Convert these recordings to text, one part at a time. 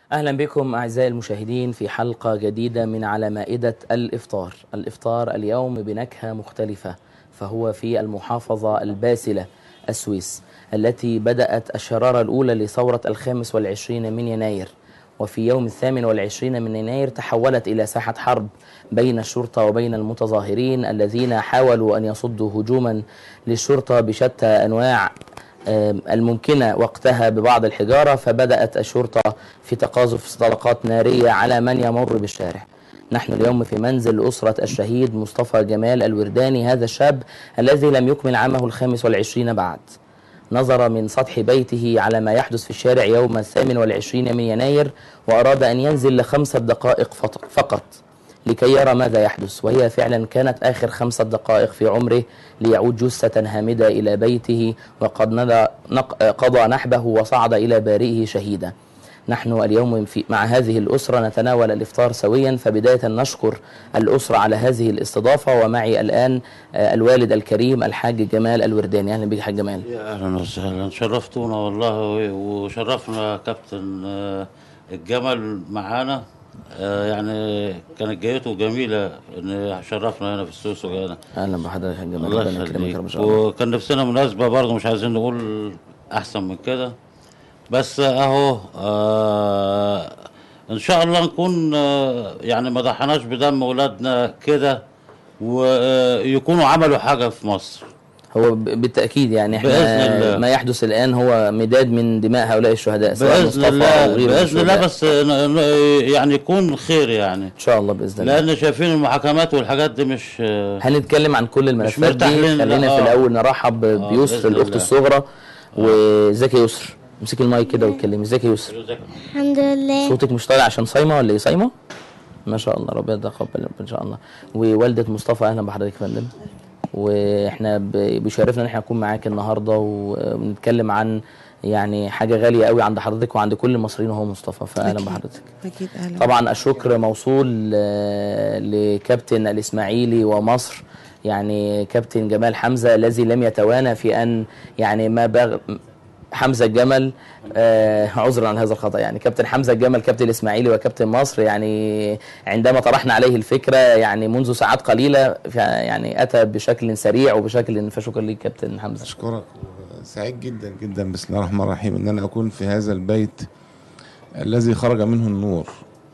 أهلا بكم أعزائي المشاهدين في حلقة جديدة من على مائدة الإفطار الإفطار اليوم بنكهة مختلفة فهو في المحافظة الباسلة السويس التي بدأت الشرارة الأولى لثورة الخامس والعشرين من يناير وفي يوم الثامن والعشرين من يناير تحولت إلى ساحة حرب بين الشرطة وبين المتظاهرين الذين حاولوا أن يصدوا هجوما للشرطة بشتى أنواع آم، الممكنة وقتها ببعض الحجارة فبدأت الشرطة في تقاذف طلقات نارية على من يمر بالشارع نحن اليوم في منزل أسرة الشهيد مصطفى جمال الورداني هذا الشاب الذي لم يكمل عامه الخامس والعشرين بعد نظر من سطح بيته على ما يحدث في الشارع يوم الثامن والعشرين من يناير وأراد أن ينزل لخمسة دقائق فط- فقط لكي يرى ماذا يحدث وهي فعلا كانت آخر خمسة دقائق في عمره ليعود جثة هامدة إلى بيته وقد ندى- نق- قضى نحبه وصعد إلى بارئه شهيدا نحن اليوم في مع هذه الأسرة نتناول الإفطار سويا فبداية نشكر الأسرة على هذه الاستضافة ومعي الآن آه، الوالد الكريم الحاج جمال الورداني أهلا بك حاج جمال يا اهلا وسهلا شرفتونا والله وشرفنا كابتن آه، الجمل معانا آه، يعني كانت جايته جميله ان شرفنا هنا في السويس وجانا أهلا بحضرتك يا حاج جمال الله ربنا يكرمك يا رب يخليك إن شاء الله وكان نفسنا مناسبه برضه مش عايزين نقول احسن من كده بس اهو آه ان شاء الله نكون آه يعني ما ضحناش بدم اولادنا كده ويكونوا عملوا حاجه في مصر هو ب- بالتأكيد يعني احنا بإذن الله. ما يحدث الآن هو مداد من دماء هؤلاء الشهداء سواء باذن مصطفى الله أو غيره من باذن الله الشهداء. بس ن- ن- يعني يكون خير يعني إن شاء الله بإذن الله لان شايفين المحاكمات والحاجات دي مش هنتكلم عن كل الملفات دي مرتاحين، خلينا لا، في آه. الأول نرحب بيسر بإذن الأخت الله. الصغرى وازيك يا يسر امسكي المايك كده واتكلمي ازيك يا يسر الحمد لله صوتك مش طالع عشان صايمه ولا ايه صايمه؟ ما شاء الله ربنا يتقبل ان شاء الله ووالده مصطفى اهلا بحضرتك يا فندم واحنا ب- بيشرفنا ان احنا نكون معاك النهارده ونتكلم عن يعني حاجه غاليه قوي عند حضرتك وعند كل المصريين وهو مصطفى فاهلا أكيد. بحضرتك أكيد أهلا طبعا الشكر موصول آه، لكابتن الاسماعيلي ومصر يعني كابتن جمال حمزه الذي لم يتوانى في ان يعني ما بغ حمزه الجمل آه عذرا عن هذا الخطا يعني كابتن حمزه الجمل كابتن الاسماعيلي وكابتن مصر يعني عندما طرحنا عليه الفكره يعني منذ ساعات قليله ف- يعني اتى بشكل سريع وبشكل فشكرا ليك كابتن حمزه أشكرك سعيد جدا جدا بسم الله الرحمن الرحيم إن أنا أكون في هذا البيت الذي خرج منه النور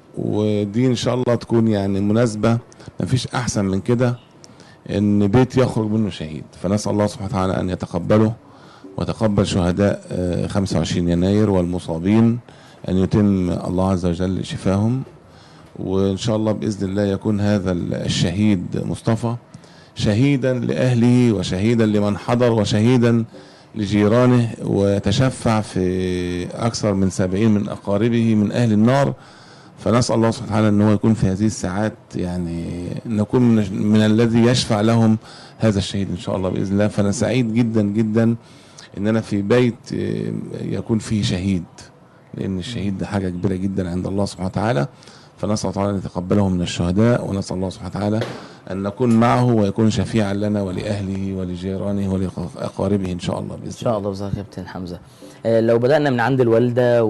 ودي إن شاء الله تكون يعني مناسبة مفيش أحسن من كده إن بيت يخرج منه شهيد فنسأل الله سبحانه وتعالى أن يتقبله وتقبل شهداء آه، 25 يناير والمصابين أن يتم الله عز وجل شفاهم وإن شاء الله بإذن الله يكون هذا الشهيد مصطفى شهيدا لأهله وشهيدا لمن حضر وشهيدا لجيرانه ويتشفع في أكثر من سبعين من أقاربه من أهل النار فنسأل الله سبحانه وتعالى أن هو يكون في هذه الساعات يعني نكون من, من الذي يشفع لهم هذا الشهيد إن شاء الله بإذن الله فأنا سعيد جدا جدا إن أنا في بيت آه، يكون فيه شهيد لأن الشهيد ده حاجة كبيرة جدا عند الله سبحانه وتعالى فنسأل الله تعالى أن يتقبله من الشهداء ونسأل الله سبحانه وتعالى أن نكون معه ويكون شفيعا لنا ولأهله ولجيرانه ولأقاربه إن شاء الله بإذن ان شاء الله بزاك يا كابتن حمزه آه، لو بدانا من عند الوالده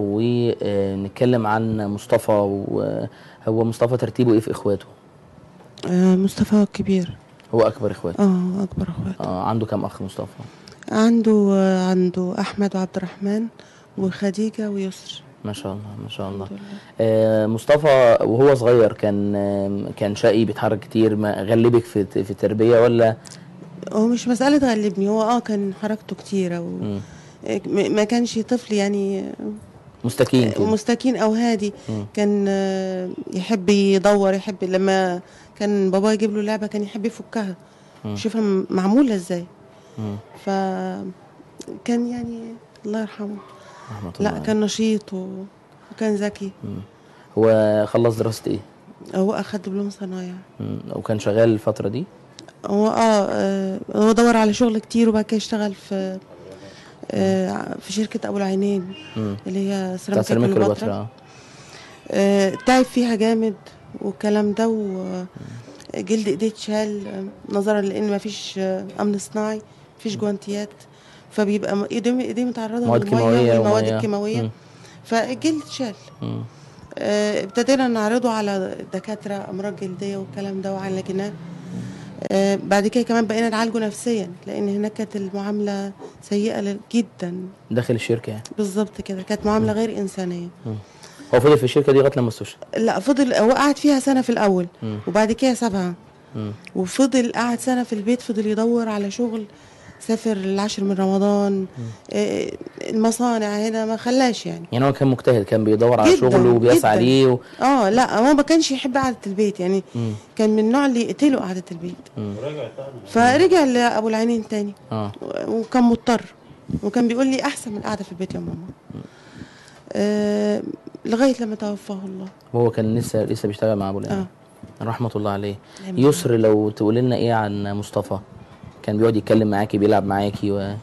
ونتكلم عن مصطفى وهو مصطفى ترتيبه ايه في اخواته آه مصطفى كبير هو اكبر اخواته اه أكبر أخوات اه عنده كم اخ مصطفى عنده آه عنده أحمد وعبد الرحمن وخديجة ويسر ما شاء الله ما شاء الله الحمد لله. آه مصطفى وهو صغير كان آه كان شقي بيتحرك كتير ما غلبك في في التربيه ولا هو مش مسألة غلبني هو اه كان حركته كتيرة و... مم. آه، م- ما كانش طفل يعني مستكين كده مستكين أو هادي مم. كان آه، يحب يدور يحب لما كان بابا يجيب له لعبة كان يحب يفكها مم. يشوفها م- معمولة ازاي مم. ف كان يعني الله يرحمه رحمة الله لا كان نشيط و... وكان ذكي هو خلص دراسه ايه هو اخد دبلوم صنايع مم. وكان شغال الفتره دي هو اه آه، هو دور على شغل كتير وبعد كده اشتغل في آه، في شركة أبو العينين مم. اللي هي بتاع سيراميكا سيراميك كليوباترا كليوباترا آه، تعب فيها جامد والكلام ده وجلد ايديه اتشال آه، نظرا لان مفيش آه، امن صناعي مفيش جوانتيات فبيبقى م- ايديه ايديه متعرضه مواد للميه كيماوية والمواد ومية. الكيماويه مم. فالجلد اتشال مم. آه، ابتدينا نعرضه على دكاترة أمراض جلدية والكلام ده وعلى لجنات آه، بعد كده كمان بقينا نعالجه نفسيا لأن هناك كانت المعاملة سيئة لل- جدا داخل الشركه يعني بالظبط كده كانت معاملة غير إنسانية هو فضل في الشركه دي لغايه لما استشهد لا فضل هو قعد فيها سنة في الأول مم. وبعد كده سابها مم. وفضل قعد سنة في البيت فضل يدور على شغل سافر العاشر من رمضان آه، المصانع هنا ما خلاش يعني يعني هو كان مجتهد كان بيدور على جداً، شغله وبيسعى جداً. ليه و... اه لا هو ما كانش يحب قعدة البيت يعني مم. كان من النوع اللي يقتله قعدة البيت مم. فرجع لأبو العينين تاني اه و- وكان مضطر وكان بيقول لي أحسن من القعدة في البيت يا ماما آه لغاية لما توفاه الله وهو كان لسه لسه بيشتغل مع ابو العين اه رحمه الله عليه آمين. يسر لو تقول لنا ايه عن مصطفى كان بيقعد يتكلم معاكي بيلعب معاكي و...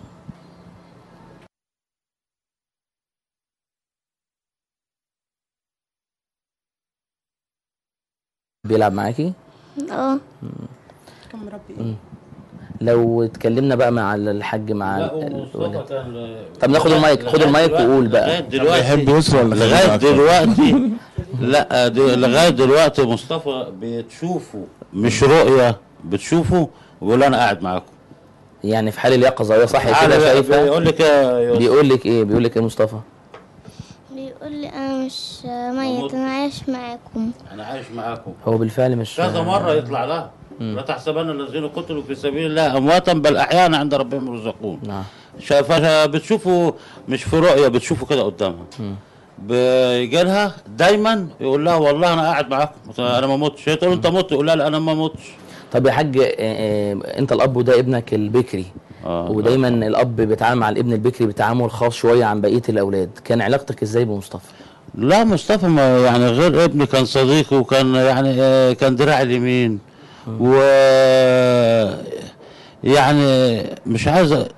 بيلعب معاكي اه كان مربي إيه؟ لو اتكلمنا بقى مع الحاج مع لا ال- ومصطفى الولد. كان طب ناخد المايك خد المايك وقول بقى لغايه بيحب دلوقتي يسرى ولا لغايه خليفة أكتر؟ دلوقتي لا دي لغايه دلوقتي مصطفى بتشوفه مش رؤيه بتشوفه ويقول انا قاعد معاكم يعني في حال اليقظه هي صح كده تعالى شايفه بيقول لك يا يوسف بيقول لك ايه بيقول لك ايه مصطفى بيقول لي انا مش ميت انا عايش معاكم انا عايش معاكم هو بالفعل مش كذا مره يطلع لها لا تحسبن الذين قتلوا في سبيل الله امواتا بل احيانا عند ربهم يرزقون نعم شايفها بتشوفه مش في رؤيه بتشوفه كده قدامها بيجي لها دايما يقول لها والله انا قاعد معاكم انا ما متش هي تقول له انت مت يقول لها لا انا ما متش طب يا حاج آه، آه، انت الاب وده ابنك البكري آه، ودايما الاب بيتعامل مع الابن البكري بتعامل خاص شويه عن بقيه الاولاد كان علاقتك ازاي بمصطفى لا مصطفى ما يعني غير ابني كان صديقي وكان يعني آه، كان دراع اليمين و يعني مش عايز أ-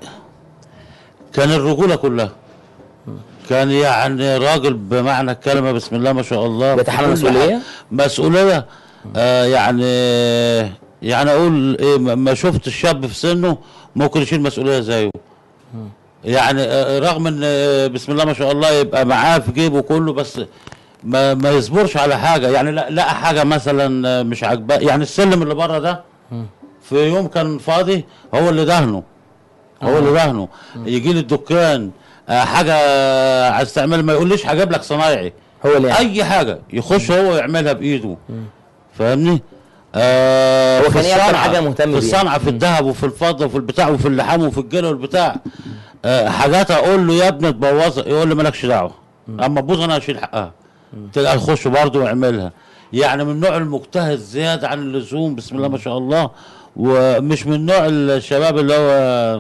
كان الرجوله كلها كان يعني راجل بمعنى الكلمه بسم الله ما شاء الله بيتحمل في كل مسؤولية؟ حاجة. مسؤوليه آه يعني يعني اقول ايه ما ما شفت الشاب في سنه ممكن يشيل مسؤوليه زيه يعني آه، رغم ان آه، بسم الله ما شاء الله يبقى معاه في جيبه كله بس ما ما يصبرش على حاجه يعني لا لقى حاجه مثلا آه، مش عاجباه يعني السلم اللي بره ده في يوم كان فاضي هو اللي دهنه هو اللي دهنه يجي لي الدكان آه، حاجه عايز تعملها ما يقوليش هجيب لك صنايعي هو اللي يعني اي حاجه يخش هو يعملها بايده فاهمني آه هو في كان إيه أكتر الصنعة- حاجة مهتم في بيها؟ الصنعه في الذهب وفي الفضه وفي البتاع وفي اللحام وفي الجلد والبتاع آه حاجات اقول له يا ابني تبوظها يقول لي مالكش دعوه اما تبوظ انا هشيل حقها تلقى يخش برضه ويعملها يعني من نوع المجتهد زياده عن اللزوم بسم الله ما شاء الله ومش من نوع الشباب اللي هو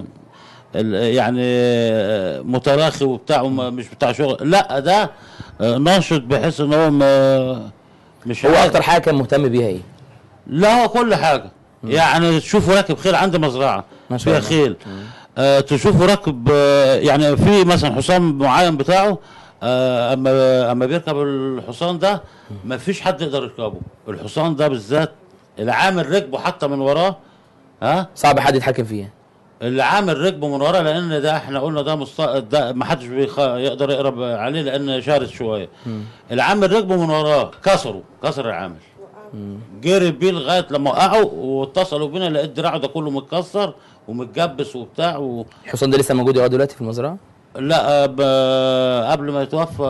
ال- يعني آه، متراخي وبتاع وما- مش بتاع شغل لا ده آه، ناشط بحيث ان هو ما مش هو عارف. اكتر حاجه كان مهتم بيها ايه لا هو كل حاجه يعني تشوفه راكب خيل عندي مزرعه ما شاء فيها الله. خيل آه تشوفه راكب آه يعني في مثلا حصان معين بتاعه آه اما اما بيركب الحصان ده ما فيش حد يقدر يركبه الحصان ده بالذات العامل ركبه حتى من وراه ها صعب حد يتحكم فيها اللي عامل ركبه من ورا لان ده احنا قلنا ده مست... ده ما حدش بيخ... يقدر يقرب عليه لان شارد شويه العامل ركبه من وراه كسره كسر العامل جري بيه لغايه لما وقعوا واتصلوا بينا لقيت دراعه ده كله متكسر ومتجبس وبتاع و... الحصان ده لسه موجود يقعد دلوقتي في المزرعه لا ب... قبل ما يتوفى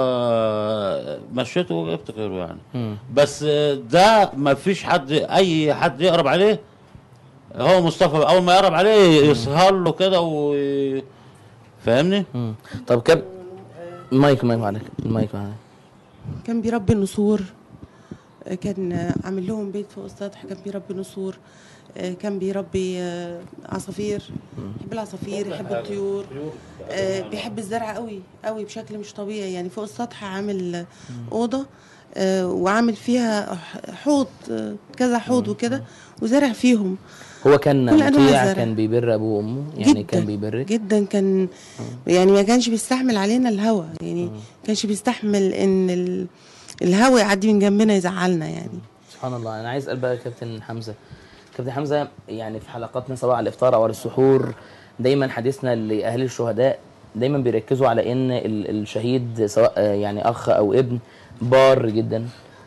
مشيته وجبت غيره يعني بس ده ما فيش حد اي حد يقرب عليه هو مصطفى اول ما يقرب عليه يسهر له كده و فاهمني مم. طب كم المايك المايك عليك المايك عليك كان بيربي النسور آه، كان آه، عامل لهم بيت فوق السطح كان بيربي نسور آه، كان بيربي آه، عصافير يحب العصافير يحب الطيور آه، بيحب الزرع قوي قوي بشكل مش طبيعي يعني فوق السطح عامل آه، اوضه آه، وعامل فيها ح- حوض آه، كذا حوض وكده وزرع فيهم هو كان كل أنواع مطيع الزرع. كان بيبر ابوه وامه يعني جدا كان بيبرك جدا كان يعني ما كانش بيستحمل علينا الهوى يعني ما كانش بيستحمل ان ال- الهوى يعدي من جنبنا يزعلنا يعني سبحان الله انا عايز اسال بقى كابتن حمزه كابتن حمزه يعني في حلقاتنا سواء على الافطار او على السحور دايما حديثنا لاهل الشهداء دايما بيركزوا على ان ال- الشهيد سواء آه، يعني اخ او ابن بار جدا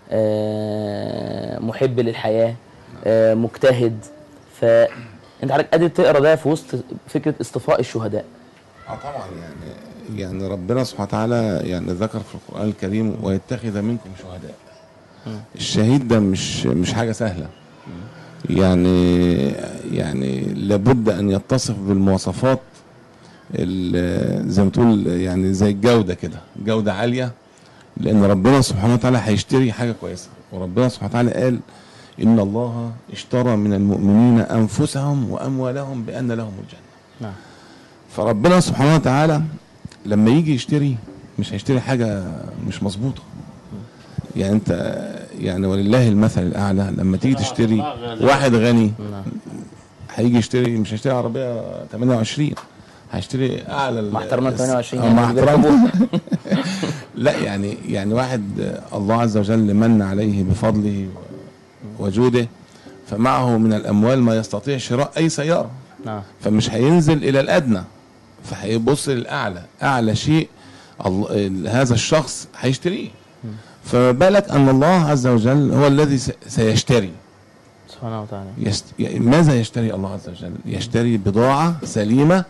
آه، محب للحياه آه، مجتهد فانت حضرتك قادر تقرا ده في وسط فكره اصطفاء الشهداء اه طبعا يعني يعني ربنا سبحانه وتعالى يعني ذكر في القران الكريم ويتخذ منكم شهداء الشهيد ده مش مش حاجه سهله يعني يعني لابد ان يتصف بالمواصفات ال- زي ما تقول يعني زي الجوده كده جوده عاليه لان ربنا سبحانه وتعالى هيشتري حاجه كويسه وربنا سبحانه وتعالى قال ان الله اشترى من المؤمنين انفسهم واموالهم بان لهم الجنه نعم فربنا سبحانه وتعالى لما يجي يشتري مش هيشتري حاجة مش مظبوطة يعني انت يعني ولله المثل الاعلى لما تيجي تشتري واحد غني نعم هيجي يشتري مش هيشتري عربية 28 هيشتري اعلى ال- مع احترامنا ل 28 آه، يعني مع اللي احترام لا يعني يعني واحد آه، الله عز وجل من عليه بفضله وجوده فمعه من الاموال ما يستطيع شراء اي سيارة نعم فمش هينزل الى الادنى فهيبص للاعلى اعلى شيء الله هذا الشخص هيشتريه فما بالك ان الله عز وجل هو الذي س- سيشتري سبحانه وتعالى يست... ي- ماذا يشتري الله عز وجل يشتري بضاعة سليمة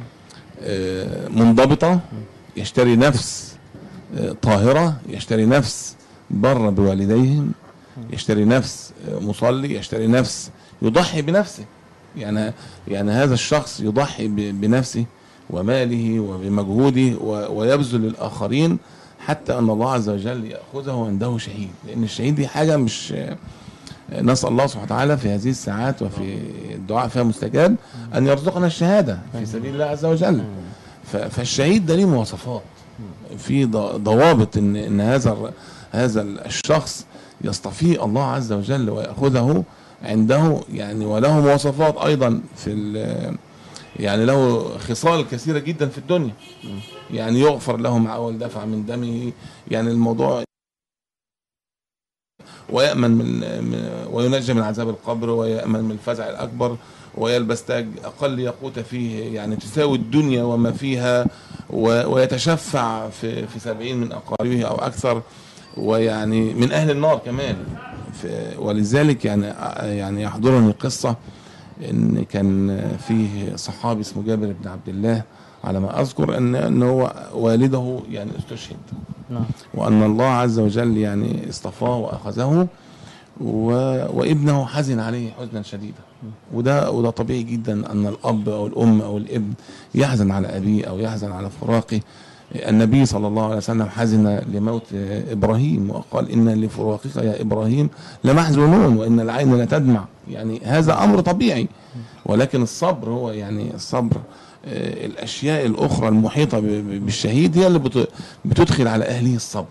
آه، منضبطة يشتري نفس آه، طاهرة يشتري نفس بر بوالديهم يشتري نفس آه، مصلي يشتري نفس يضحي بنفسه يعني يعني هذا الشخص يضحي ب- بنفسه وماله وبمجهوده و- ويبذل للآخرين حتى أن الله عز وجل يأخذه عنده شهيد لأن الشهيد دي حاجة مش آه، نسأل الله سبحانه وتعالى في هذه الساعات وفي الدعاء فيها مستجاب أن يرزقنا الشهادة في سبيل الله عز وجل ف- فالشهيد ده ليه مواصفات في ض- ضوابط ان ان هذا الر- هذا الشخص يصطفيه الله عز وجل ويأخذه عنده يعني وله مواصفات ايضا في ال- يعني له خصال كثيرة جدا في الدنيا يعني يغفر له مع اول دفع من دمه يعني الموضوع ويأمن من من- وينجى من عذاب القبر ويأمن من الفزع الأكبر ويلبس تاج أقل يقوت فيه يعني تساوي الدنيا وما فيها و- ويتشفع في في سبعين من أقاربه أو أكثر ويعني من أهل النار كمان ف- ولذلك يعني يعني يحضرني قصة إن كان فيه صحابي اسمه جابر بن عبد الله على ما أذكر أن أن هو والده يعني استشهد نعم وأن الله عز وجل يعني اصطفاه وأخذه و... وابنه حزن عليه حزنا شديدا وده وده طبيعي جدا أن الأب أو الأم أو الابن يحزن على أبيه أو يحزن على فراقه النبي صلى الله عليه وسلم حزن لموت إبراهيم وقال إن لفراقك يا إبراهيم لمحزونون وإن العين لتدمع يعني هذا أمر طبيعي ولكن الصبر هو يعني الصبر آه، الأشياء الأخرى المحيطة ب- ب- بالشهيد هي اللي بت- بتدخل على أهله الصبر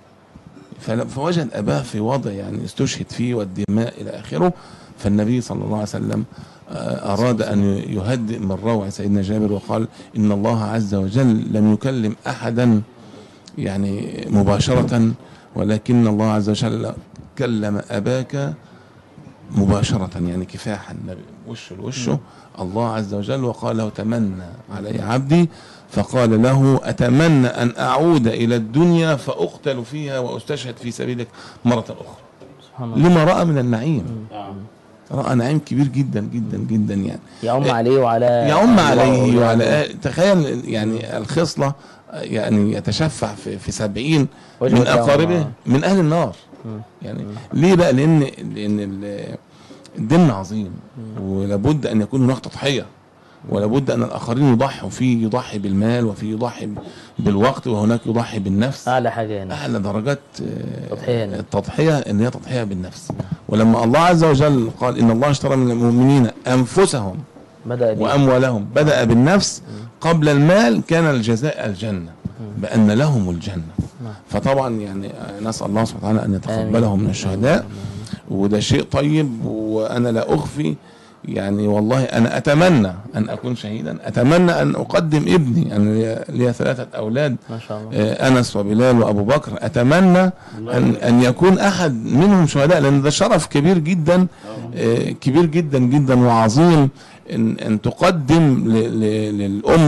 فل- فوجد أباه في وضع يعني استشهد فيه والدماء إلى آخره فالنبي صلى الله عليه وسلم آه، أراد أن يهدئ من روع سيدنا جابر وقال إن الله عز وجل لم يكلم أحدا يعني مباشرة ولكن الله عز وجل كلم أباك مباشرة يعني كفاحا وشه لوشه الله عز وجل وقال له تمنى علي عبدي فقال له أتمنى أن أعود إلى الدنيا فأقتل فيها وأستشهد في سبيلك مرة أخرى سبحان الله لما رأى من النعيم رأى نعيم كبير جدا جدا جدا يعني يعم عليه وعلى يعم عليه الله وعلى آل تخيل يعني الخصلة يعني يتشفع في في سبعين وجه من الكرم، أقاربه آه. من أهل النار يعني ليه بقى لأن لأن ال- الدين عظيم ولابد أن يكون هناك تضحية ولابد أن الآخرين يضحوا فيه يضحي بالمال وفيه يضحي ب- بالوقت وهناك يضحي بالنفس اعلى حاجه هنا أعلى درجات آه، تضحية هنا. التضحية إن هي تضحية بالنفس ولما الله عز وجل قال إن الله اشترى من المؤمنين أنفسهم بدا بيه وأموالهم بدأ بالنفس قبل المال كان الجزاء الجنة بأن لهم الجنة فطبعا يعني نسأل الله سبحانه وتعالى أن يتقبله من الشهداء وده شيء طيب وأنا لا أخفي يعني والله أنا أتمنى أن أكون شهيدا أتمنى أن أقدم ابني أنا لي- لي ثلاثة أولاد ما شاء الله آه، انس وبلال وابو بكر اتمنى ان ان يكون احد منهم شهداء لان ده شرف كبير جدا آه، كبير جدا جدا وعظيم ان ان تقدم ل- ل- للامه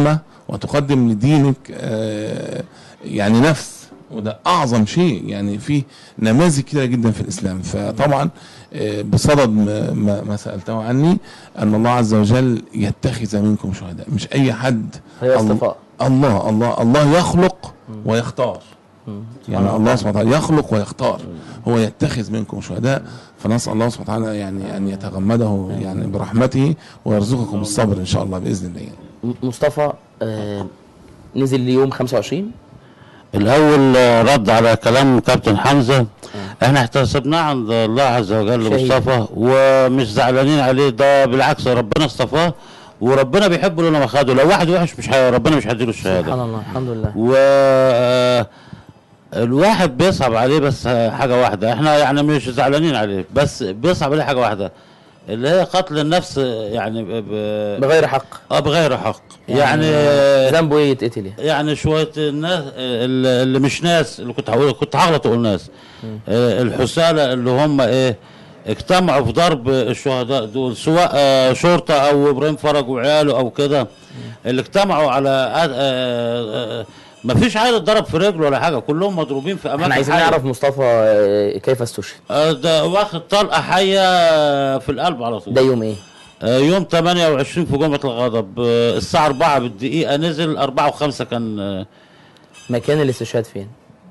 وتقدم لدينك آه، يعني نفس وده اعظم شيء يعني في نماذج كتيره جدا في الاسلام فطبعا آه، بصدد ما- ما ما سالته عني ان الله عز وجل يتخذ منكم شهداء مش اي حد هي الله- اصطفاء الله الله الله يخلق ويختار يعني الله سبحانه وتعالى يخلق ويختار هو يتخذ منكم شهداء فنسال الله سبحانه وتعالى يعني ان يتغمده يعني برحمته ويرزقكم الصبر ان شاء الله باذن الله يعني. م- مصطفى آه نزل لي يوم 25 الاول آه، رد على كلام كابتن حمزه احنا احتسبناه عند الله عز وجل شهيد. مصطفى ومش زعلانين عليه ده بالعكس ربنا اصطفاه وربنا بيحبه لما خده لو واحد وحش مش هي- ربنا مش هيديله الشهاده سبحان الله الحمد لله و آه، الواحد بيصعب عليه بس حاجه واحده احنا يعني مش زعلانين عليه بس بيصعب عليه حاجه واحده اللي هي قتل النفس يعني ب... ب... بغير حق آه بغير حق يعني ذنبه ايه يتقتل يعني؟ يعني شويه الناس اللي اللي مش ناس اللي كنت هقول كنت هغلط اقول ناس آه، الحسالة اللي هم ايه اجتمعوا في ضرب الشهداء دول سواء آه، شرطه او ابراهيم فرج وعياله او كده اللي اجتمعوا على آه، آه، ما فيش عيل اتضرب في رجله ولا حاجه كلهم مضروبين في اماكن احنا عايزين حية. نعرف مصطفى آه، كيف استشهد آه، ده واخد طلقه حيه في القلب على طول ده يوم ايه؟ آه، يوم 28 في جمعه الغضب آه، الساعه 4 بالدقيقه نزل 4 و5 كان آه، مكان الاستشهاد فين؟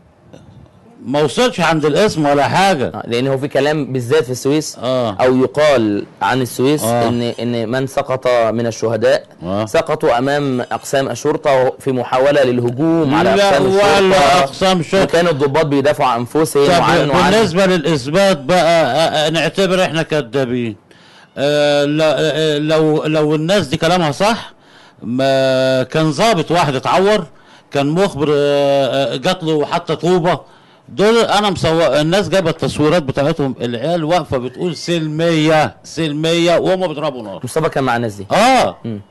ما وصلش عند الاسم ولا حاجه آه، لان هو في كلام بالذات في السويس اه او يقال عن السويس آه. ان ان من سقط من الشهداء آه. سقطوا امام اقسام الشرطه في محاوله للهجوم على لا اقسام ولا الشرطه اقسام شرطه وكان الضباط بيدافعوا عن انفسهم طب وعن وعن بالنسبه للاثبات بقى آه، آه، نعتبر احنا كذابين آه، لا- آه، لو لو الناس دي كلامها صح ما كان ظابط واحد اتعور كان مخبر آه، آه، جات له حتى طوبه دول انا مسوق الناس جايبه التصويرات بتاعتهم العيال واقفه بتقول سلميه سلميه وهم بيضربوا نار مصطفى كان مع الناس دي اه مم.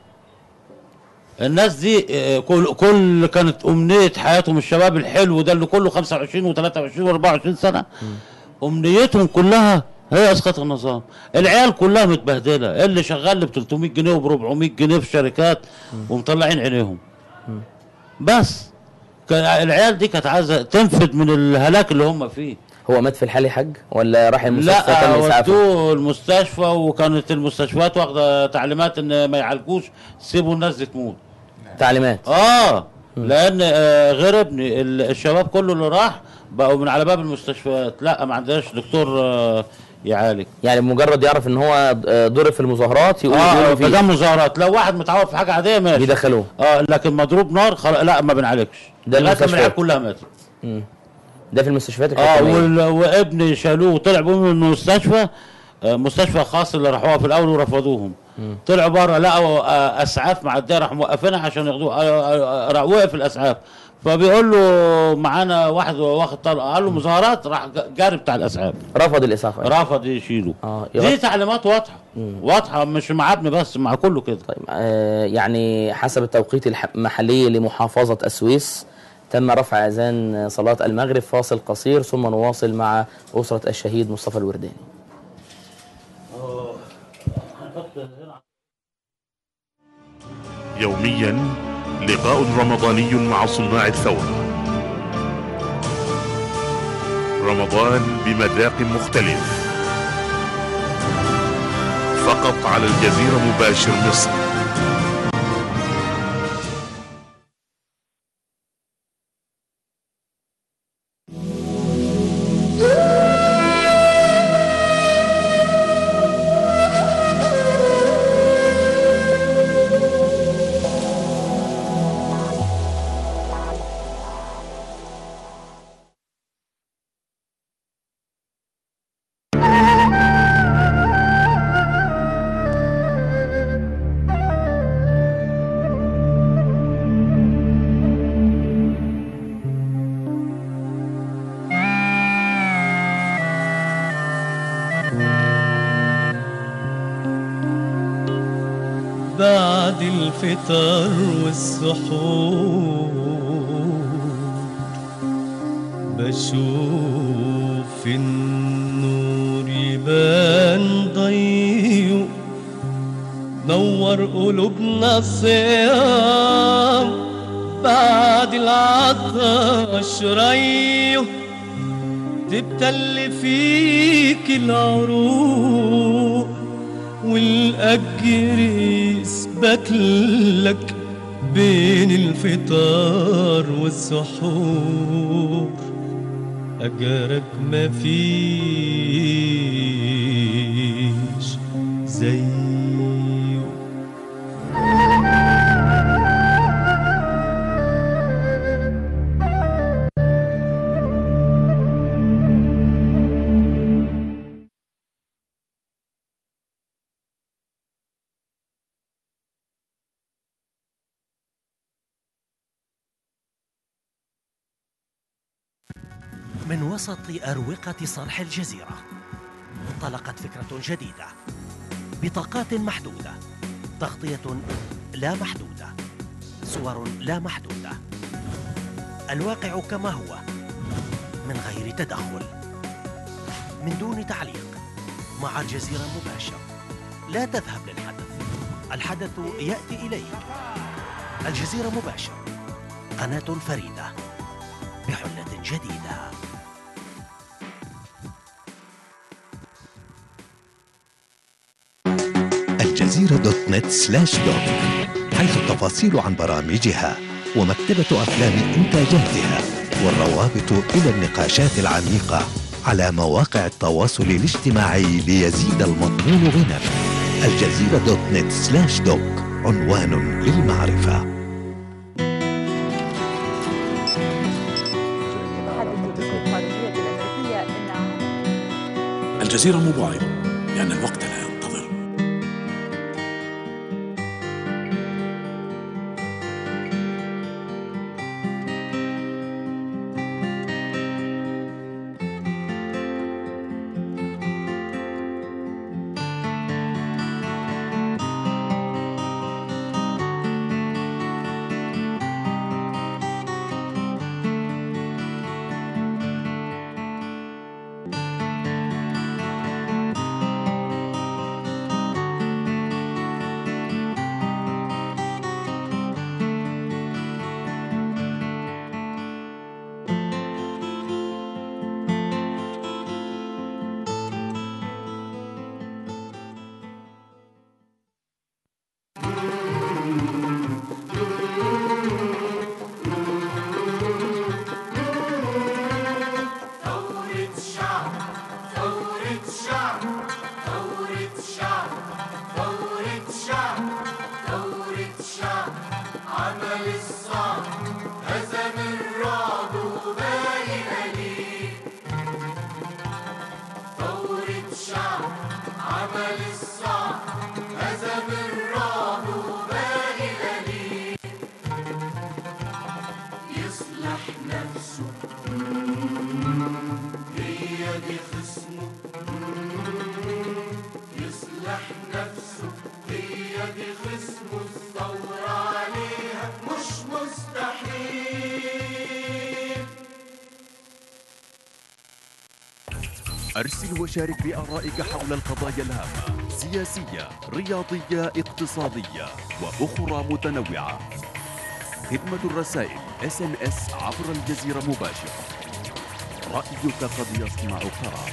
الناس دي آه، كل كل كانت امنيه حياتهم الشباب الحلو ده اللي كله 25 و23 و24 سنه امنيتهم كلها هي اسقاط النظام العيال كلها متبهدله اللي شغال ب 300 جنيه وب 400 جنيه في شركات ومطلعين عينيهم بس كان- العيال دي كانت عايزه تنفد من الهلاك اللي هم فيه هو مات في الحال يا حاج ولا راح المستشفى لا تم اسعافه ودوه المستشفى وكانت المستشفيات واخده تعليمات ان ما يعالجوش سيبوا الناس دي تموت تعليمات اه لان آه غير ابني ال- الشباب كله اللي راح بقوا من على باب المستشفيات لا ما عندناش دكتور آه يعالج يعني بمجرد يعرف ان هو آه، ضرب في المظاهرات يقول اه يقولوا فده فيه مظاهرات لو واحد متعور في حاجه عاديه ماشي بيدخلوه اه لكن مضروب نار خلاص لا ما بنعالجش ده لغايه ما المستشفيات. العيال كلها ماتت ده في المستشفيات اه الحكوميه وال- وابني شالوه وطلع بهم من المستشفى آه، مستشفى خاص اللي راحوها في الاول ورفضوهم طلعوا بره لقوا آه، اسعاف معديه راحوا موقفينها عشان ياخدوه آه، آه، آه، وقف الاسعاف فبيقول له معانا واحد واخد طلقه قال له مظاهرات راح ج- جاري بتاع الاسعاف رفض الاسعاف أيضا. رفض يشيله اه دي يغطي. تعليمات واضحه واضحه مش مع ابني بس مع كله كده طيب آه يعني حسب التوقيت الح- المحلي لمحافظة السويس تم رفع أذان صلاة المغرب فاصل قصير ثم نواصل مع أسرة الشهيد مصطفى الورداني يوميا لقاء رمضاني مع صناع الثورة رمضان بمذاق مختلف فقط على الجزيرة مباشر مصر بعد الفطر والسحور بشوف النور يبان ضيق نور قلوبنا الصيام بعد العطش ريه تبتل فيك العروق والأجر يثبت لك بين الفطار والسحور أجرك مفيش زيه من وسط أروقة صرح الجزيرة انطلقت فكرة جديدة بطاقات محدودة تغطية لا محدودة صور لا محدودة الواقع كما هو من غير تدخل من دون تعليق مع الجزيرة مباشر لا تذهب للحدث الحدث يأتي إليك الجزيرة مباشر قناة فريدة بحلة جديدة الجزيرة دوت نت سلاش دوت حيث التفاصيل عن برامجها ومكتبة أفلام إنتاجاتها والروابط إلى النقاشات العميقة على مواقع التواصل الاجتماعي ليزيد المضمون غنى الجزيرة دوت نت سلاش دوك عنوان للمعرفة الجزيرة موبايل لأن الوقت لا ينتظر ثورة شعب ثورة شعب ثورة شعب ثورة شعب ثورة شعب عمل الصعب هزم الرعب وباقي قليل ثورة شعب عمل الصعب هزم الرعب وباقي قليل يصلح نفسه هي دي خصمه يصلح نفسه هي دي خصمه الثورة عليها مش مستحيل أرسل وشارك بآرائك حول القضايا الهامة سياسية رياضية اقتصادية وأخرى متنوعة خدمة الرسائل اس ام اس عبر الجزيرة مباشرة رأيك قد يصنع قرار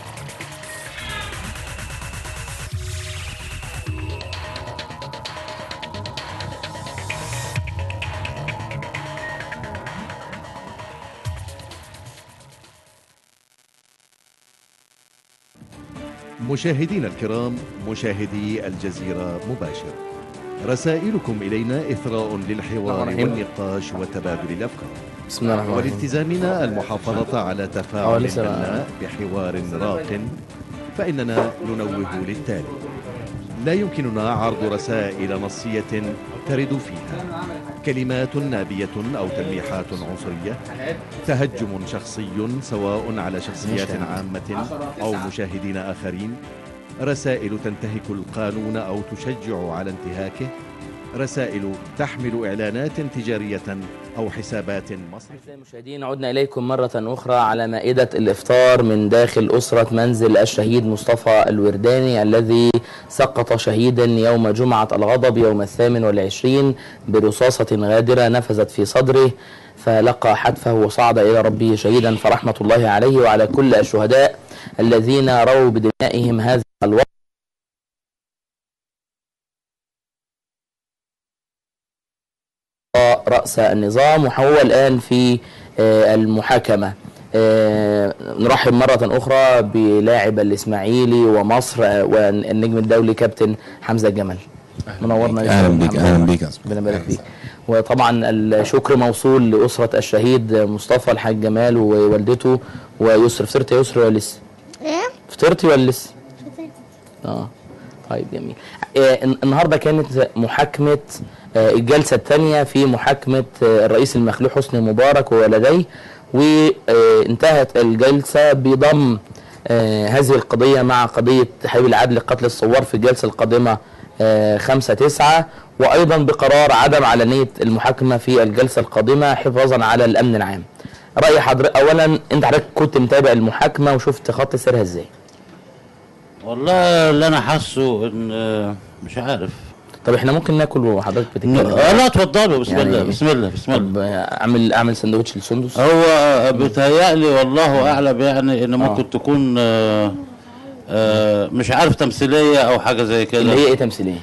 مشاهدينا الكرام مشاهدي الجزيرة مباشر رسائلكم إلينا إثراء للحوار الرحيم. والنقاش وتبادل الأفكار بسم الله الرحمن الرحيم. والالتزامنا المحافظة على آه، تفاعل لسه بقى. بناء بحوار راق فإننا ننوه للتالي لا يمكننا عرض رسائل نصية ترد فيها كلمات نابية أو تلميحات عنصرية تهجم شخصي سواء على شخصيات مشاهد. عامة أو مشاهدين آخرين رسائل تنتهك القانون أو تشجع على انتهاكه رسائل تحمل إعلانات تجارية أو حسابات مصرفية أعزائي المشاهدين عدنا إليكم مرة أخرى على مائدة الإفطار من داخل أسرة منزل الشهيد مصطفى الورداني الذي سقط شهيدا يوم جمعة الغضب يوم الثامن والعشرين برصاصة غادرة نفذت في صدره فلقى حتفه وصعد إلى ربه شهيدا فرحمة الله عليه وعلى كل الشهداء الذين رووا بدمائهم هذا الوقت رأس النظام وهو الآن في آه، المحاكمة آه، نرحب مرة أخرى بلاعب الإسماعيلي ومصر آه، والنجم الدولي كابتن حمزة جمل منورنا يا اهلا أستاذ بيك محمد. اهلا بيك يا أستاذ. ربنا يبارك فيك وطبعا الشكر موصول لأسرة الشهيد مصطفى الحاج جمال ووالدته ويسر فطرت يا يسر ولا لسه؟ ايه فطرتي ولا لسه؟ اه طيب جميل آه الن- النهارده كانت محاكمه آه الجلسه الثانيه في محاكمه آه الرئيس المخلوع حسني مبارك وولديه وانتهت الجلسه بضم آه هذه القضيه مع قضيه تحويل العدل قتل الثوار في الجلسه القادمه آه 5 9 وايضا بقرار عدم علنيه المحاكمه في الجلسه القادمه حفاظا على الامن العام. راي حضرتك اولا انت حضرتك كنت متابع المحاكمه وشفت خط سيرها ازاي؟ والله اللي انا حاسه ان آه، مش عارف طب احنا ممكن ناكل وحضرتك بتتكلم آه، لا اتفضلوا بسم يعني- الله بسم الله بسم الله طب اعمل اعمل سندوتش للسندس هو آه، بيتهيألي والله اعلم يعني ان ممكن تكون آه، آه، مش عارف تمثيليه او حاجه زي كده اللي هي ايه تمثيليه؟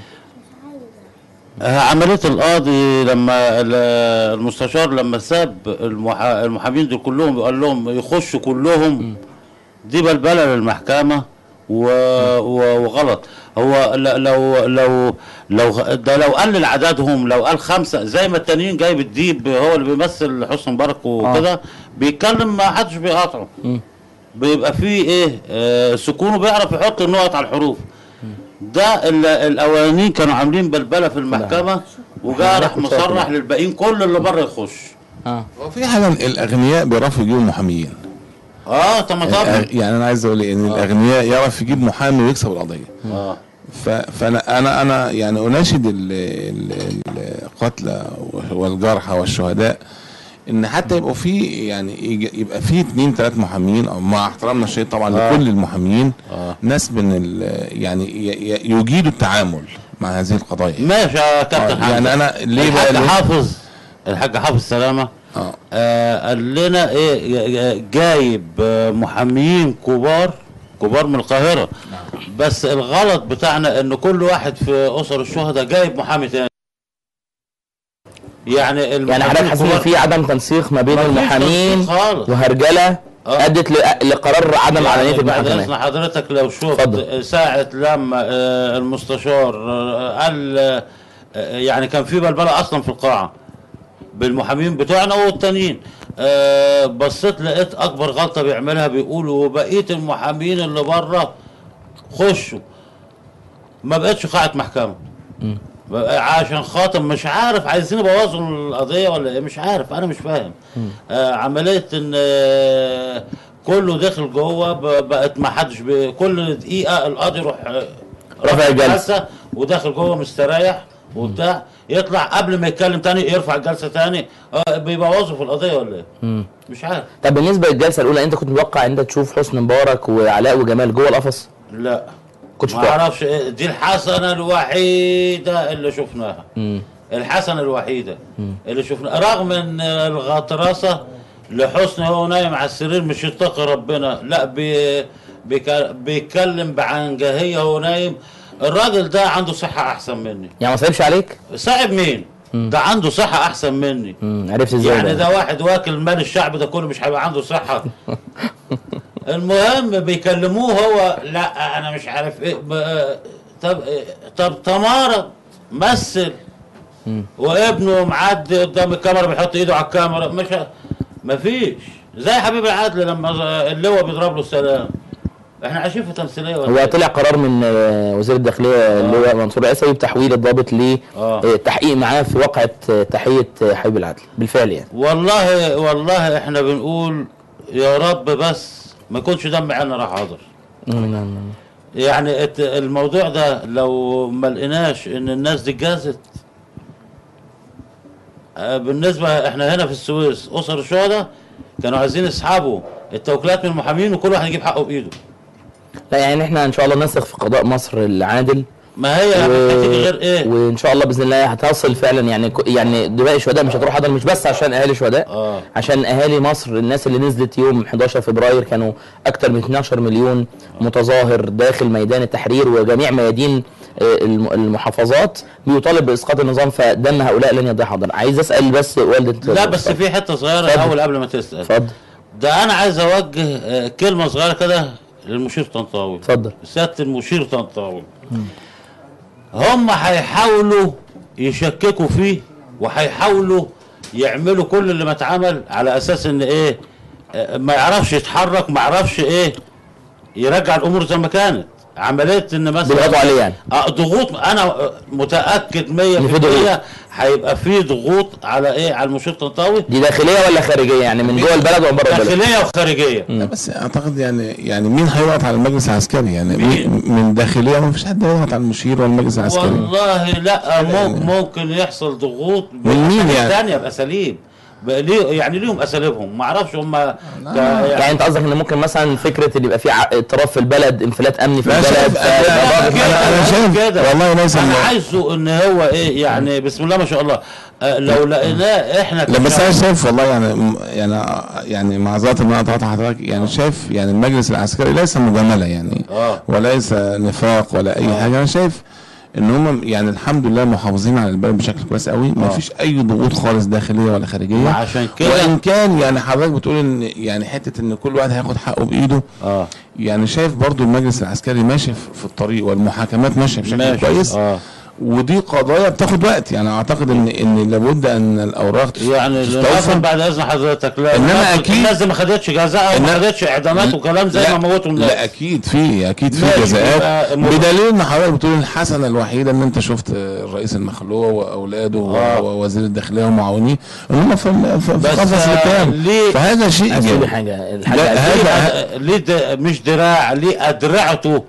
آه، عمليه القاضي لما ال- المستشار لما ساب المحا- المحامين دول كلهم وقال لهم يخشوا كلهم دي بلبله للمحكمه و... و... وغلط هو ل- لو لو لو ده لو قلل عددهم لو قال خمسه زي ما التانيين جايب الديب هو اللي بيمثل حسن مبارك وكده بيتكلم ما حدش بيقاطعه بيبقى فيه ايه آه سكونه بيعرف يحط النقط على الحروف ده ال- الاولانيين كانوا عاملين بلبله في المحكمه وجاء راح مصرح للباقيين كل اللي بره يخش اه هو في حاجه الاغنياء بيعرفوا يجيبوا محاميين اه طب ما طبعا الأغ- يعني انا عايز اقول إيه، ان الاغنياء يعرف يجيب محامي ويكسب القضيه اه ف- فانا انا انا يعني اناشد ال- ال- القتلى والجرحى والشهداء ان حتى يبقوا في يعني يج- يبقى في اثنين ثلاث محامين او مع احترامنا الشديد طبعا آه. لكل المحامين آه. ناس من ال- يعني ي- ي- يجيدوا التعامل مع هذه القضايا ماشي يا كابتن آه، يعني حمزة. أنا ليه بقى الحاج ليه؟ حافظ الحاج حافظ سلامه اه آه قال لنا ايه جايب آه، محاميين كبار كبار من القاهره بس الغلط بتاعنا ان كل واحد في اسر الشهداء جايب محامي تاني يعني يعني المحامين حضرتك حاسس ان الكبار- في عدم تنسيق ما بين مفيش المحامين تنسيق خالص. وهرجله آه. ادت ل- لقرار عدم علنيه يعني بعد المحاكمات اذن حضرتك لو شفت ساعه لما آه، المستشار آه، قال آه، يعني كان في بلبله اصلا في القاعه بالمحامين بتوعنا والتانيين آه، بصيت لقيت اكبر غلطه بيعملها بيقولوا وبقيه المحامين اللي بره خشوا ما بقتش قاعه محكمه بقى عشان خاطر مش عارف عايزين يبوظوا القضيه ولا ايه مش عارف انا مش فاهم آه عمليه ان آه كله داخل جوه ب- بقت ما حدش ب- كل دقيقه القاضي يروح آه، رافع الجلسة. وداخل جوه مستريح وبتاع يطلع قبل ما يتكلم تاني يرفع الجلسه تاني آه بيبوظوا في القضيه ولا ايه؟ مم. مش عارف طب بالنسبه للجلسه الاولى انت كنت متوقع ان انت تشوف حسني مبارك وعلاء وجمال جوه القفص؟ لا كنتش ما متوقع اعرفش إيه دي الحسنه الوحيده اللي شفناها مم. الحسنه الوحيده اللي شفناها رغم ان الغطرسه لحسن هو نايم على السرير مش يتقي ربنا لا بي بيك- بيتكلم بعنجهيه وهو نايم الراجل ده عنده صحه احسن مني يعني ما صعبش عليك؟ صعب مين ده عنده صحه احسن مني مم. عرفت ازاي يعني بقى؟ ده واحد واكل مال الشعب ده كله مش هيبقى عنده صحه المهم بيكلموه هو لا انا مش عارف ايه ب- طب طب تمارض مثل وابنه معدي قدام الكاميرا بيحط ايده على الكاميرا مش مفيش زي حبيب العدل لما اللواء بيضرب له السلام احنا عايشين في تمثيليه ولا هو إيه؟ طلع قرار من آه، وزير الداخليه اللي هو منصور عيسوي بتحويل الضابط آه. للتحقيق معاه في واقعه آه، تحيه آه، حبيب العدل بالفعل يعني والله والله احنا بنقول يا رب بس ما يكونش دم عيالنا راح حاضر مم. يعني الت- الموضوع ده لو ما لقيناش ان الناس دي جازت آه، بالنسبه احنا هنا في السويس اسر الشهداء كانوا عايزين يسحبوا التوكيلات من المحامين وكل واحد يجيب حقه بايده لا يعني احنا ان شاء الله نثق في قضاء مصر العادل ما هي هتيجي غير ايه وان شاء الله باذن الله هتصل فعلا يعني ك- يعني دماء الشهداء مش هتروح هدر مش بس عشان اهالي الشهداء اه عشان اهالي مصر الناس اللي نزلت يوم 11 فبراير كانوا اكتر من 12 مليون متظاهر داخل ميدان التحرير وجميع ميادين آه، الم- المحافظات بيطالب باسقاط النظام فدم هؤلاء لن يضيع حضر عايز اسال بس والده لا بس في حته صغيره اتفضل. الاول قبل ما تسال اتفضل ده انا عايز اوجه آه، كلمه صغيره كده للمشير طنطاوي اتفضل سياده المشير طنطاوي هم هيحاولوا يشككوا فيه وهيحاولوا يعملوا كل اللي ما اتعمل على اساس ان ايه آه، ما يعرفش يتحرك ما يعرفش ايه يرجع الامور زي ما كانت عمليه ان مثلا بيضغطوا عليه يعني. اه ضغوط انا آه، متاكد 100% إن في ضغوط. هيبقى في ضغوط على ايه على المشير طنطاوي دي داخليه ولا خارجيه يعني من جوه البلد ولا بره البلد داخليه وخارجيه لا بس اعتقد يعني يعني مين هيضغط على المجلس العسكري يعني مين؟ من داخليه ما فيش حد هيضغط على المشير ولا المجلس العسكري والله لا ممكن, ممكن يحصل ضغوط من مين يعني؟ ثانيه باساليب بقى ليه يعني ليهم اساليبهم ما اعرفش هم ك- يعني انت قصدك ان ممكن مثلا فكره ان يبقى في ع- اضطراب في البلد انفلات امني في لا، البلد شايف- فيبقى ضاغط أنا- أنا شايف كده والله ليس انا إن- عايزه ان هو ايه يعني بسم الله ما شاء الله آه، لو لقيناه احنا لا بس كشعب- انا شايف والله يعني يعني يعني معذره ان انا قطعت حضرتك يعني شايف يعني المجلس العسكري ليس مجامله يعني اه وليس نفاق ولا اي حاجه انا شايف ان هم يعني الحمد لله محافظين على البلد بشكل كويس قوي ما آه. فيش اي ضغوط خالص داخليه ولا خارجيه عشان كده وان كان يعني حضرتك بتقول ان يعني حته ان كل واحد هياخد حقه بايده اه يعني شايف برضو المجلس العسكري ماشي في في الطريق والمحاكمات ماشيه بشكل ماشي. كويس اه ودي قضايا بتاخد وقت يعني اعتقد ان ان لابد ان الاوراق تس- يعني تستوفى للاسف بعد اذن حضرتك لا إنما الناس- أكيد- الناس دي ما خدتش جزاء وما إنما- خدتش اعدامات وكلام زي لا- ما موتوا الناس لا اكيد في اكيد في ماشي، جزاءات يبقى مر- بدليل ان حضرتك بتقول الحسنه الوحيده ان انت شفت الرئيس المخلوع واولاده آه. ووزير الداخليه ومعاونيه ان هم في ال- في في بس قفص آه، الكام ليه فهذا شيء عايز تقول لي إيجابي. حاجه لا، الحاجه هذا- ليه ليه د- مش دراع ليه ادرعته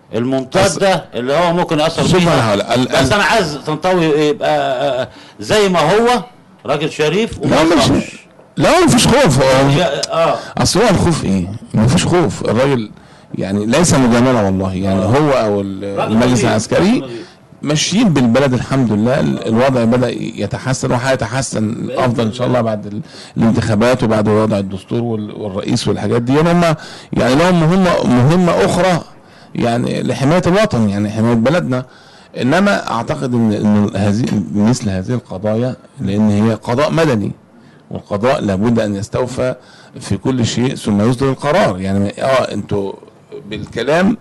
الممتده اللي هو ممكن ياثر شوف فيها أنا هقول- ال- بس ال- انا عايز تنطوي يبقى آه، زي ما هو راجل شريف لا وما مش يخافش. لا هو مفيش خوف هو يا- اه اصل هو الخوف ايه؟ مفيش خوف الراجل يعني ليس مجامله والله يعني هو او ال- راجل المجلس نظيف، العسكري راجل نظيف. ماشيين بالبلد الحمد لله ال- الوضع بدا يتحسن وهيتحسن افضل ان شاء الله بعد ال- الانتخابات وبعد وضع الدستور وال- والرئيس والحاجات دي يعني هم يعني لهم مهمه مهمه اخرى يعني لحمايه الوطن يعني حمايه بلدنا انما اعتقد ان ان هذه مثل هذه القضايا لان هي قضاء مدني والقضاء لابد ان يستوفى في كل شيء ثم يصدر القرار يعني اه انتوا بالكلام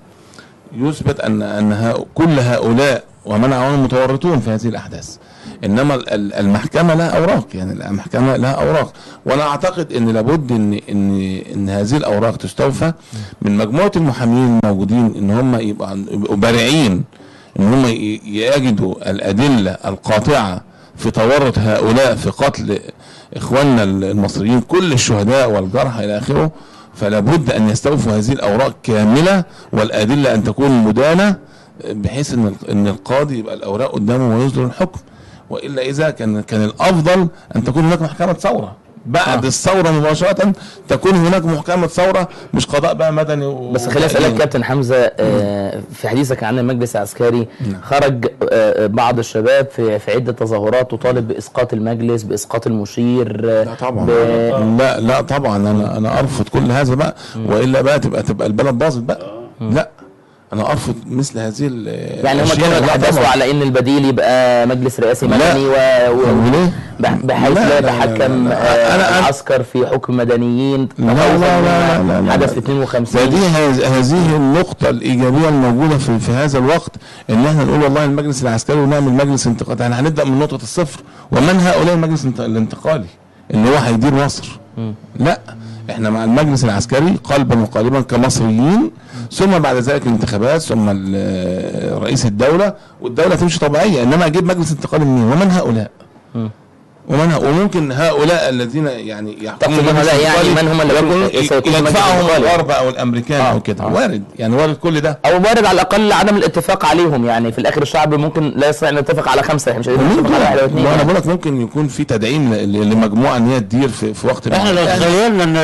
يثبت ان ان ها- كل هؤلاء ومن اعوانهم متورطون في هذه الاحداث انما ال- ال- المحكمه لها اوراق يعني المحكمه لها اوراق وانا اعتقد ان لابد ان ان ان هذه الاوراق تستوفى من مجموعه المحامين الموجودين ان هم يبقى يبقوا بارعين ان هم ي- يجدوا الادله القاطعه في تورط هؤلاء في قتل اخواننا المصريين كل الشهداء والجرحى الى اخره فلا بد ان يستوفوا هذه الاوراق كامله والادله ان تكون مدانه بحيث ان ان القاضي يبقى الاوراق قدامه ويصدر الحكم والا اذا كان كان الافضل ان تكون هناك محكمه ثوره بعد آه. الثوره مباشره تكون هناك محكمه ثوره مش قضاء بقى مدني و... بس خليني اسالك كابتن حمزه آه، في حديثك عن المجلس العسكري خرج آه، بعض الشباب في في عده تظاهرات تطالب باسقاط المجلس باسقاط المشير آه، لا طبعا ب... لا لا طبعا انا انا ارفض كل هذا بقى والا بقى تبقى تبقى البلد باظت بقى لا انا ارفض مثل هذه ال- يعني هم الأشياء. كانوا لا يتحدثوا طبعاً. على ان البديل يبقى مجلس رئاسي لا. مدني و... و... طب وليه؟ بح- بحيث لا، لا لا، لا، يتحكم لا، لا. آه، أنا- أنا- العسكر في حكم مدنيين لا لا لا لا لا حدث في ده 52 دي هذ- هذه النقطة الإيجابية الموجودة في, في هذا الوقت إن إحنا نقول والله المجلس العسكري ونعمل مجلس انتقالي يعني هنبدأ من نقطة الصفر ومن هؤلاء المجلس الانت- الانتقالي اللي هو هيدير مصر لا احنا مع المجلس العسكري قلبا وقالبا كمصريين ثم بعد ذلك الانتخابات ثم ال- رئيس الدولة والدولة تمشي طبيعية انما اجيب مجلس انتقالي منين ومن هؤلاء ومن وممكن هؤلاء الذين يعني يحكمون تقصد المجلس هؤلاء يعني الانتقالي من هم الذين يكون- سيكون في المجلس يدفعهم الانتقالي؟ الغرب او الامريكان او كده وارد يعني وارد كل ده او وارد على الاقل عدم الاتفاق عليهم يعني في الاخر الشعب ممكن لا يستطيع ان يتفق على خمسه احنا مش قادرين نتفق على واحد او اثنين ما انا يعني. بقول لك ممكن يكون في تدعيم ل- لمجموعه ان هي تدير في, في وقت احنا لو معين. تخيلنا ان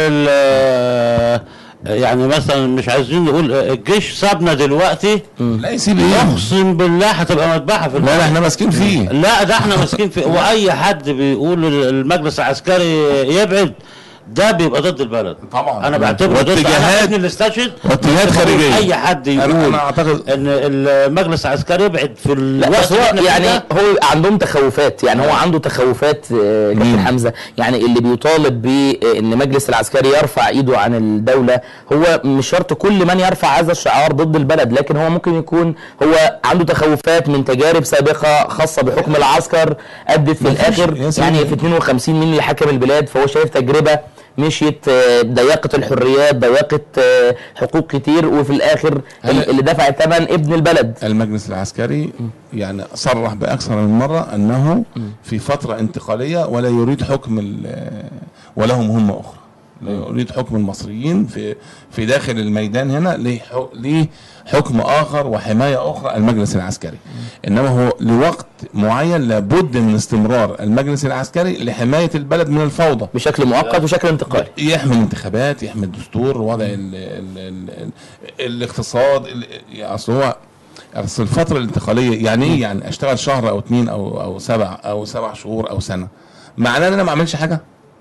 ال- يعني مثلا مش عايزين نقول الجيش سابنا دلوقتي لا يسيب ايه اقسم بالله هتبقى مذبحه في لا لا احنا ماسكين فيه لا ده احنا ماسكين فيه واي حد بيقول المجلس العسكري يبعد ده بيبقى ضد البلد طبعا انا بعتبره ضد واتجاهات- انا ابني اللي استشهد واتجاهات بقول خارجية. اي حد أنا- يقول أنا أعتقد- ان المجلس العسكري يبعد في لا الوقت بس هو اللي احنا فيه يعني ده. هو عندهم تخوفات يعني هو عنده تخوفات آه، كابتن حمزه يعني اللي بيطالب بان مجلس العسكري يرفع ايده عن الدوله هو مش شرط كل من يرفع هذا الشعار ضد البلد لكن هو ممكن يكون هو عنده تخوفات من تجارب سابقه خاصه بحكم العسكر ادت في مفيش- الاخر يا سيدي. يعني في 52 مين اللي حكم البلاد فهو شايف تجربه مشيت آه، ضيقت الحريات ضيقت آه، حقوق كتير وفي الاخر هلا- اللي دفع الثمن ابن البلد المجلس العسكري يعني صرح باكثر من مره انه في فتره انتقاليه ولا يريد حكم ال- ولهم هم اخرى لا يريد حكم المصريين في في داخل الميدان هنا ليه حك- ليه حكم اخر وحمايه اخرى المجلس العسكري انما هو لوقت معين لابد من استمرار المجلس العسكري لحمايه البلد من الفوضى بشكل مؤقت وشكل انتقالي يحمي الانتخابات يحمي الدستور وضع ال ال ال ال الاقتصاد ال- يعني اصل هو اصل الفتره الانتقاليه يعني ايه يعني اشتغل شهر او اتنين او او سبع او سبع شهور او سنه معناه ان انا ما اعملش حاجه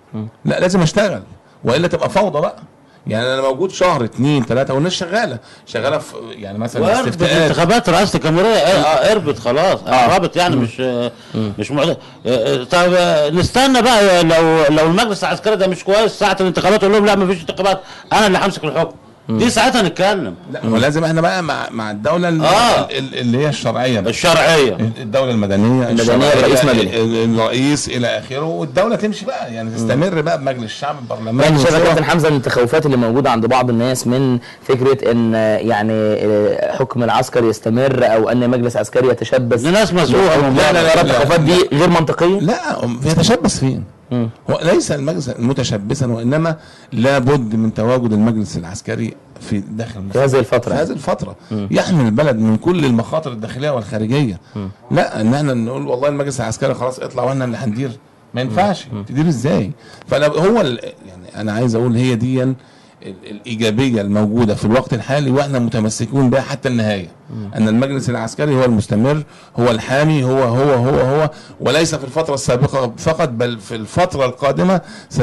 لا لازم اشتغل والا تبقى فوضى بقى يعني انا موجود شهر اتنين تلاته والناس شغاله شغاله في يعني مثلا وقربت استفتاءات انتخابات رئاسة الجمهورية اه قربت خلاص قربت يعني مش مش معد... آه، طب آه، نستنى بقى لو لو المجلس العسكري ده مش كويس ساعة الانتخابات اقول لهم لا مفيش انتخابات انا اللي همسك الحكم دي ساعتها نتكلم لا ولازم احنا بقى مع مع الدوله ال- آه. ال- اللي هي الشرعيه بقى. الشرعية الدوله المدنيه المدنية الشرعية، الرئيس مدني. ال- الرئيس الى اخره والدوله تمشي بقى يعني تستمر بقى بمجلس الشعب البرلمان يعني شايف يا والشورى. كابتن حمزه من التخوفات اللي موجوده عند بعض الناس من فكره ان آه، يعني آه، حكم العسكر يستمر او ان مجلس عسكري يتشبث دي ناس مسؤولة من لا لا لا لا، التخوفات دي غير منطقيه لا يتشبث فين؟ هو ليس المجلس متشبثا وانما لابد من تواجد المجلس العسكري في داخل مصر. في هذه الفتره في هذه الفترة يحمي البلد من كل المخاطر الداخلية والخارجية لا ان احنا نقول والله المجلس العسكري خلاص اطلع واحنا اللي هندير ما ينفعش تدير ازاي فانا هو ال- يعني انا عايز اقول هي دي ال- الايجابيه الموجوده في الوقت الحالي واحنا متمسكون بها حتى النهايه ان المجلس العسكري هو المستمر هو الحامي هو هو هو هو وليس في الفتره السابقه فقط بل في الفتره القادمه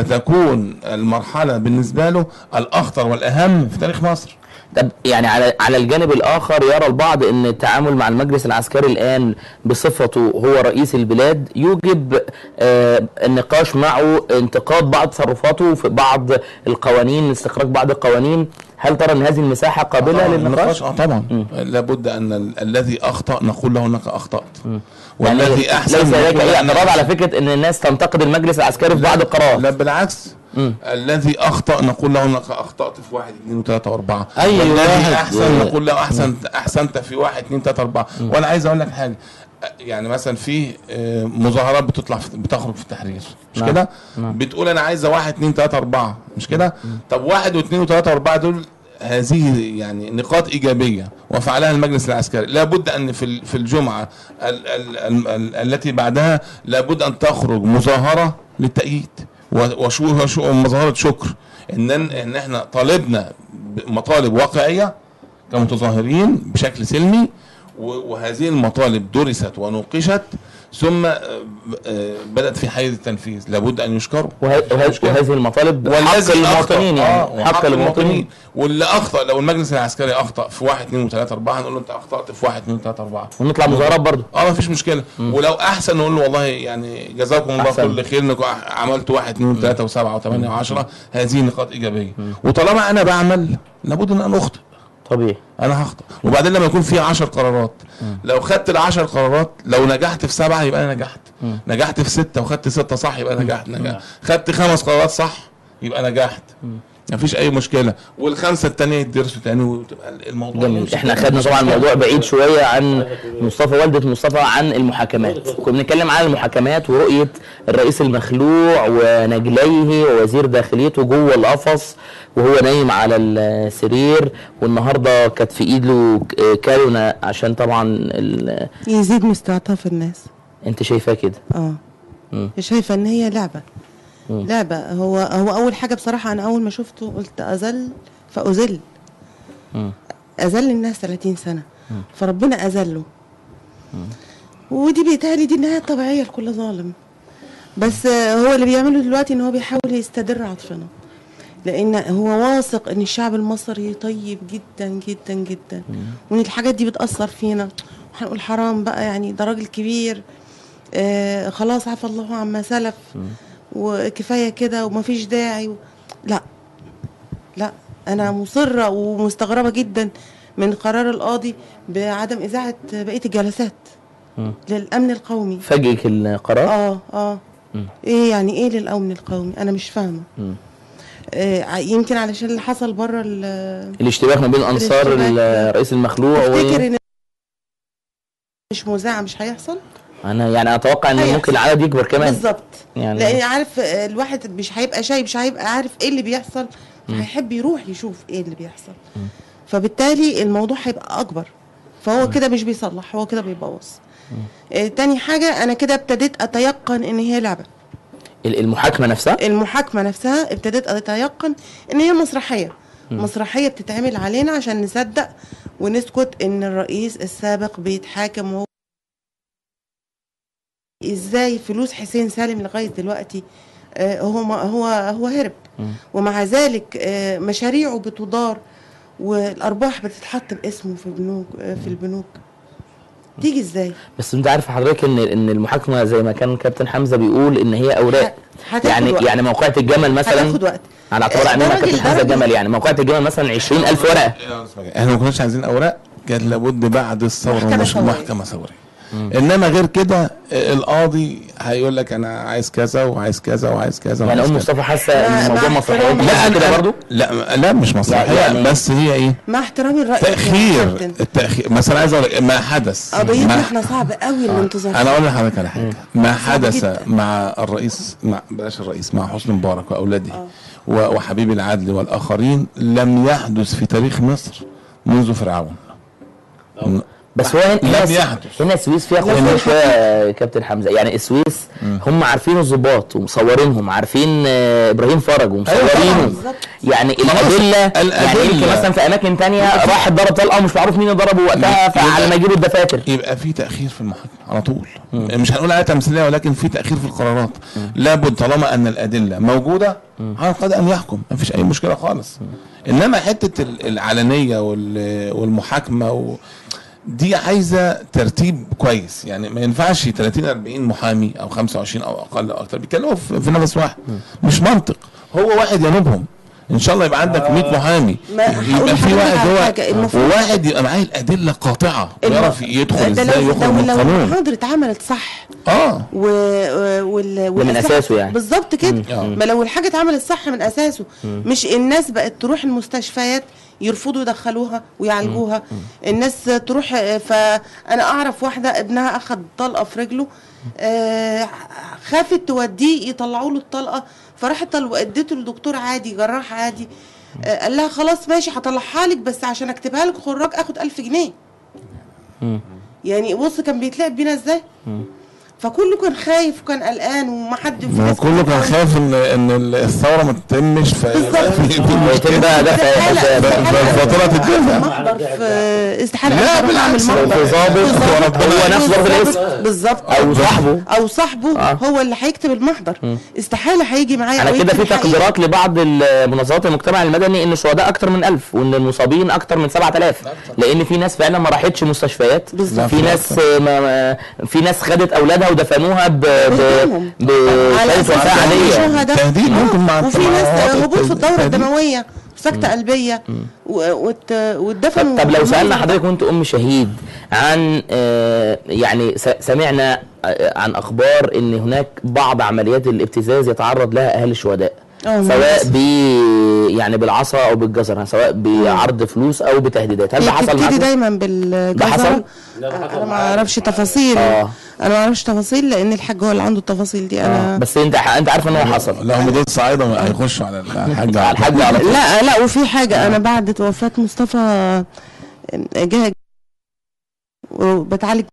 ستكون المرحله بالنسبه له الاخطر والاهم في تاريخ مصر طب يعني على على الجانب الاخر يرى البعض ان التعامل مع المجلس العسكري الان بصفته هو رئيس البلاد يوجب آه النقاش معه انتقاد بعض تصرفاته في بعض القوانين استخراج بعض القوانين هل ترى ان هذه المساحه قابله طبعاً للنقاش؟ اه طبعا لابد ان ال- الذي اخطا نقول له انك اخطات يعني والذي احسن ليس هناك نقول اي له أنك اعتراض على فكره ان الناس تنتقد المجلس العسكري في بعض القرارات لا بالعكس الذي اخطا نقول له انك اخطات في واحد اثنين وثلاثه واربعه أي والذي واحد- احسن نقول له احسنت احسنت في واحد اثنين ثلاثه اربعه وانا عايز اقول لك حاجه يعني مثلا في آه، مظاهرات بتطلع في بتخرج في التحرير مش نعم. كده؟ نعم. بتقول انا عايزه واحد اثنين ثلاثه اربعه مش كده؟ طب واحد واثنين وثلاثه واربعه دول هذه يعني نقاط ايجابيه وفعلها المجلس العسكري لابد ان في ال- في الجمعه ال ال ال ال التي بعدها لابد ان تخرج مظاهره للتأييد و- وشو وشو مظاهره شكر ان ان احنا طالبنا مطالب واقعيه كمتظاهرين بشكل سلمي و- وهذه المطالب درست ونوقشت ثم آه، آه، بدات في حيز التنفيذ لابد ان يشكروا وه- وه- وهذه المطالب حق والذي المواطنين أخطأ- يعني آه، حق المواطنين واللي اخطا لو المجلس العسكري اخطا في واحد اثنين وثلاثه اربعه هنقول له انت اخطات في واحد اثنين وثلاثه اربعه ونطلع مظاهرات برضه اه مفيش مشكله ولو احسن نقول له والله يعني جزاكم الله أحسن. كل خير انكم عملتوا واحد اثنين وثلاثه وسبعه وثمانيه وعشره هذه نقاط ايجابيه وطالما انا بعمل لابد ان انا اخطئ طبيعي انا هخطئ وبعدين لما يكون في 10 قرارات لو خدت ال 10 قرارات لو نجحت في سبعه يبقى انا نجحت نجحت في سته وخدت سته صح يبقى نجحت نجحت خدت خمس قرارات صح يبقى نجحت مفيش اي مشكله والخمسه التانية يدرسوا تاني وتبقى الموضوع جميل يمشي احنا كده. خدنا طبعا الموضوع بعيد شويه عن مصطفى والده مصطفى عن المحاكمات كنا بنتكلم عن المحاكمات ورؤيه الرئيس المخلوع ونجليه ووزير داخليته جوه القفص وهو نايم على السرير والنهارده كانت في ايده ك- كالونه عشان طبعا ال... يزيد من استعطاف الناس انت شايفاه كده اه مم. شايفه ان هي لعبه مم. لعبه هو هو اول حاجه بصراحه انا اول ما شفته قلت اذل فاذل مم. اذل الناس 30 سنه مم. فربنا اذله ودي بيتهيألي دي النهايه الطبيعيه لكل ظالم بس آه، هو اللي بيعمله دلوقتي ان هو بيحاول يستدر عطفنا لان هو واثق ان الشعب المصري طيب جدا جدا جدا وان الحاجات دي بتاثر فينا هنقول حرام بقى يعني ده راجل كبير آه خلاص عفى الله عما سلف وكفايه كده ومفيش داعي و... لا لا انا مصره ومستغربه جدا من قرار القاضي بعدم اذاعه بقيه الجلسات مم. للامن القومي فاجئك القرار اه اه مم. ايه يعني ايه للامن القومي انا مش فاهمه مم. آه ع- يمكن علشان اللي حصل بره ال- الاشتباك ما بين انصار الاشتباك. الرئيس المخلوع تفتكر و... ان مش مذاعه مش هيحصل انا يعني اتوقع ان هيحصل. ممكن العدد يكبر كمان بالظبط يعني لان عارف آه، الواحد مش هيبقى شايف مش هيبقى عارف ايه اللي بيحصل فهيحب يروح يشوف ايه اللي بيحصل فبالتالي الموضوع هيبقى اكبر فهو كده مش بيصلح هو كده بيبوظ آه تاني حاجه انا كده ابتديت اتيقن ان هي لعبه ال- المحاكمه نفسها المحاكمه نفسها ابتديت اتيقن ان هي مسرحيه مم. مسرحيه بتتعمل علينا عشان نصدق ونسكت ان الرئيس السابق بيتحاكم وهو ازاي فلوس حسين سالم لغايه دلوقتي آه، هو ما هو هو هرب مم. ومع ذلك آه، مشاريعه بتدار والارباح بتتحط باسمه في البنوك آه، في البنوك تيجي ازاي بس انت عارف حضرتك ان ان المحاكمه زي ما كان كابتن حمزه بيقول ان هي اوراق هتاخد يعني وقت. يعني موقعة الجمل مثلا هتاخد وقت على اعتبار آه، ان ده انا راجل- كابتن ده حمزه راجل- الجمل يعني موقعة الجمل مثلا 20000 ورقه احنا ما كناش عايزين اوراق كانت لابد بعد الثوره محكمة مش ثورية. محكمه ثوريه انما غير كده آه، القاضي هيقول لك انا عايز كذا وعايز كذا وعايز كذا يعني وعايز ام كذا. مصطفى حاسه ان الموضوع مع مسرحيه احترامي. لا لا كده أنا- برضو لا لا مش مسرحيه يعني- بس هي ايه مع احترامي الراي تاخير كابتن. التاخير مثلا عايز اقول لك ما حدث قضيتنا ما احنا صعب قوي الانتظار انا اقول لحضرتك على حاجه ما حدث جداً. مع الرئيس مع بلاش الرئيس مع حسني مبارك واولاده و- وحبيب العدل والاخرين لم يحدث في تاريخ مصر منذ فرعون بس هو هنا لم هنا, يحدث. هنا السويس فيها لم خطوره يحدث. شويه يا كابتن حمزه يعني السويس هم عارفين الضباط ومصورينهم عارفين آه، ابراهيم فرج طبعاً. ومصورينه بالظبط. يعني خلاص، الادله يعني الأدلة. يمكن مثلا في اماكن تانية راح ضرب طلقه ومش معروف مين اللي ضربه وقتها يبقى- فعلى ما يجيبوا الدفاتر يبقى في تاخير في المحاكمه على طول مش هنقول عليها تمثيليه ولكن في تاخير في القرارات لابد طالما ان الادله موجوده على القاضي ان يحكم ما فيش اي مشكله خالص انما حته ال- العلنيه وال- والمحاكمه و دي عايزه ترتيب كويس يعني ما ينفعش 30 40 محامي او 25 او اقل او اكتر بيتكلموا في في نفس واحد مش منطق هو واحد ينوبهم ان شاء الله يبقى عندك 100 محامي ما هقول يبقى في لحضرتك واحد على هو حاجة، المفروض- وواحد يبقى معاه الادله قاطعه ويعرف يدخل ده ازاي لو يخرج لو من لو القانون المحاضرة اتعملت صح اه و... و- وال... ومن والأساس- أساسه يعني. بالظبط كده مم. ما لو الحاجه اتعملت صح من اساسه مش الناس بقت تروح المستشفيات يرفضوا يدخلوها ويعالجوها الناس تروح آه، فانا اعرف واحده ابنها اخذ طلقه في رجله آه، خافت توديه يطلعوا له الطلقه فراحت طل- اديته لدكتور عادي جراح عادي آه، قال لها خلاص ماشي هطلعها لك بس عشان اكتبها لك خراج اخد ألف جنيه يعني بص كان بيتلعب بينا ازاي فكله كان خايف وكان قلقان ومحد في ما ناس كله كان كانت خايف ان ان الثوره ما تتمش ف يتم بقى دفع استحالة- الفاتوره تدفع محضر في استحاله لا، أروح بالعكس، أعمل محضر. في ضابط بالظبط. هو نفسه ضابط بالظبط. الاسم بالظبط او صاحبه او صاحبه آه. هو اللي هيكتب المحضر استحاله هيجي معايا على أو كده في يكتب الحقيقة. تقديرات لبعض ال- منظمات المجتمع المدني ان الشهداء اكتر من 1000 وان المصابين اكتر من 7000 لان في ناس فعلا ما راحتش مستشفيات بالظبط. في ناس ما ما- في ناس خدت اولادها ودفنوها ب ب بهدومهم. ب على شهادة أساس وفاة إن عاديه شهداء. تهديد آه. ممكن مع وفي مع ناس عواطف هبوط في الدوره تهديد. الدمويه سكته قلبيه و- وات- واتدفنوا طب لو سالنا بالمنظر ده. حضرتك وانت ام شهيد عن آه، يعني س- سمعنا آه، عن اخبار ان هناك بعض عمليات الابتزاز يتعرض لها اهالي الشهداء اه سواء ب يعني بالعصا او بالجزره سواء بعرض فلوس او بتهديدات هل ده هي حصل بتبتدي معاكم؟ دايما ده بالجزره حصل؟ انا ما اعرفش تفاصيل آه. انا ما اعرفش تفاصيل لان الحاج هو اللي عنده التفاصيل دي انا بس انت انت عارف ان هو حصل لا هم دول صعايده هيخشوا على الحاج على الحاج على طول لا لا وفي حاجه انا بعد وفاه مصطفى جه وبتعالج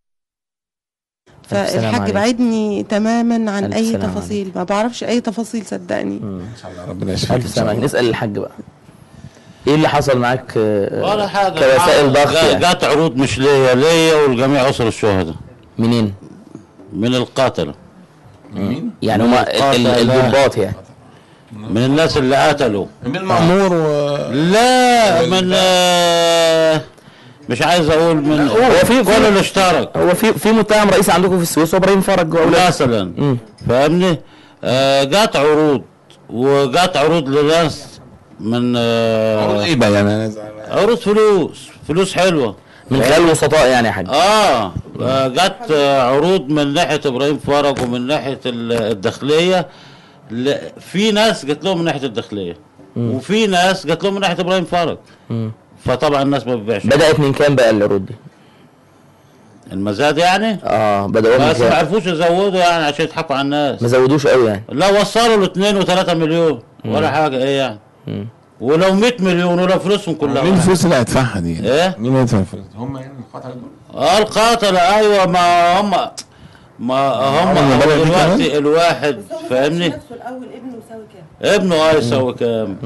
ألف سلام فالحاج عليك. بعدني تماما عن ألف اي سلام تفاصيل ما بعرفش اي تفاصيل صدقني ربنا يشفيك الف سلامة نسال الحاج بقى ايه اللي حصل معاك آه، ولا حاجه كوسائل ضغط جا- يعني جات عروض مش ليا ليا ولجميع اسر الشهداء منين؟ من القاتله مين؟ يعني هما ال- ال- الضباط يعني من الناس اللي قتلوا من المأمور و لا من آه، مش عايز اقول من هو في كل اللي اشترك هو في في متهم رئيسي عندكم في السويس هو ابراهيم فرج واولاده مثلا فاهمني آه، جات عروض وجات عروض لناس من آه، عروض ايه بقى يعني انا عروض فلوس فلوس حلوه من خلال الوسطاء يعني يا حاج اه آه، جت آه، عروض من ناحيه ابراهيم فرج ومن ناحيه ال- الداخليه ل- في ناس جت لهم من ناحيه الداخليه وفي ناس جت لهم من ناحيه ابراهيم فرج مم. فطبعا الناس ما بتبيعش بدات من كام بقى العروض دي؟ المزاد يعني اه بدأوا من بس ما كام؟ عرفوش يزودوا يعني عشان يضحكوا على الناس ما زودوش قوي يعني لا وصلوا ل 2 و3 مليون ولا حاجه ايه يعني مم. ولو 100 مليون ولا فلوسهم كلها مين الفلوس اللي هيدفعها دي؟ ايه؟ مين هيدفع الفلوس؟ هم يعني القطع دول اه القاتلة ايوه ما هم ما هم هم هو بدأوا بيه دلوقتي كمان؟ الواحد فاهمني الاول ابنه يساوي كام ابنه اه يساوي كام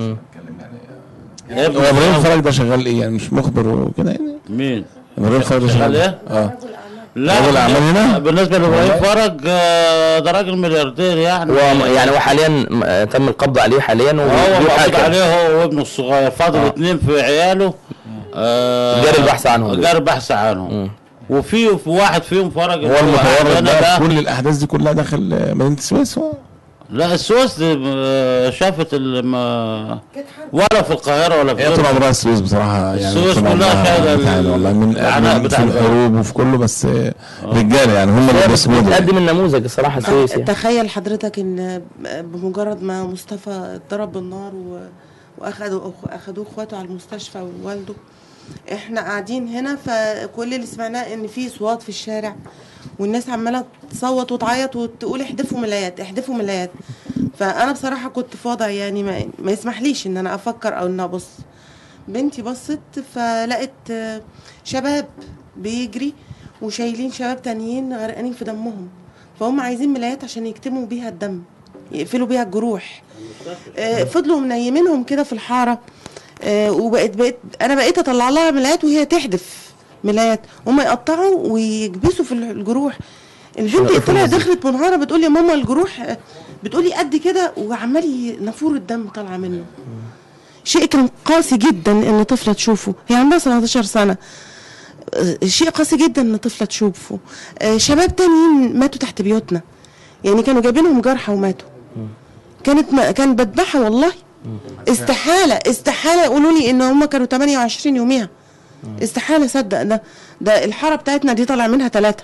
هو ابنه ابراهيم يساوي- فرج ده شغال ايه يعني مش مخبر وكده يعني مين ابراهيم فرج ده شغال شغال ايه؟ اه لا رجل أعمال هنا؟ بالنسبه لابراهيم فرج آه، ده راجل ملياردير يعني هو يعني هو حاليا م- آه، تم القبض عليه حاليا هو مقبوض وبيحاكم عليه هو وابنه الصغير فاضل آه. اثنين في عياله آه، جاري البحث عنهم دول. جاري البحث عنهم وفي في واحد فيهم فرج هو المتورط عندنا ده كل الاحداث دي كلها داخل آه، مدينه السويس هو لا السويس دي آه، شافت الم... ولا في القاهره ولا في هي طول غيرها. عمرها السويس بصراحه يعني السويس طول كلها عمرها شايلة ال- بتاعنا والله من العناء من بتاع في البلد. الحروب وفي كله بس آه، رجاله يعني هم اللي بس بيسندوا بتقدم النموذج الصراحه السويس يعني تخيل حضرتك ان بمجرد ما مصطفى اتضرب بالنار و... واخدوا اخدوه اخواته على المستشفى ووالده احنا قاعدين هنا فكل اللي سمعناه ان في صوات في الشارع والناس عماله تصوت وتعيط وتقول احدفوا ملايات احدفوا ملايات فانا بصراحه كنت في وضع يعني ما, ما يسمحليش ان انا افكر او ان ابص بنتي بصت فلقت آه، شباب بيجري وشايلين شباب تانيين غرقانين في دمهم فهم عايزين ملايات عشان يكتموا بيها الدم يقفلوا بيها الجروح آه، فضلوا منيمينهم كده في الحاره آه، وبقيت بقيت انا بقيت اطلع لها ملايات وهي تحدف ملايات هم يقطعوا ويكبسوا في الجروح البنت طلعت دخلت منهاره بتقول لي ماما الجروح آه، بتقولي قد كده وعمال ي- نافور الدم طالعه منه شيء كان قاسي جدا ان طفله تشوفه هي عندها 17 سنه آه، شيء قاسي جدا ان طفله تشوفه آه، شباب تانيين ماتوا تحت بيوتنا يعني كانوا جايبينهم جرحى وماتوا كانت ما كان بذبحها والله استحاله استحاله يقولوا لي ان هم كانوا 28 يوميها استحاله صدق ده ده الحاره بتاعتنا دي طالع منها ثلاثه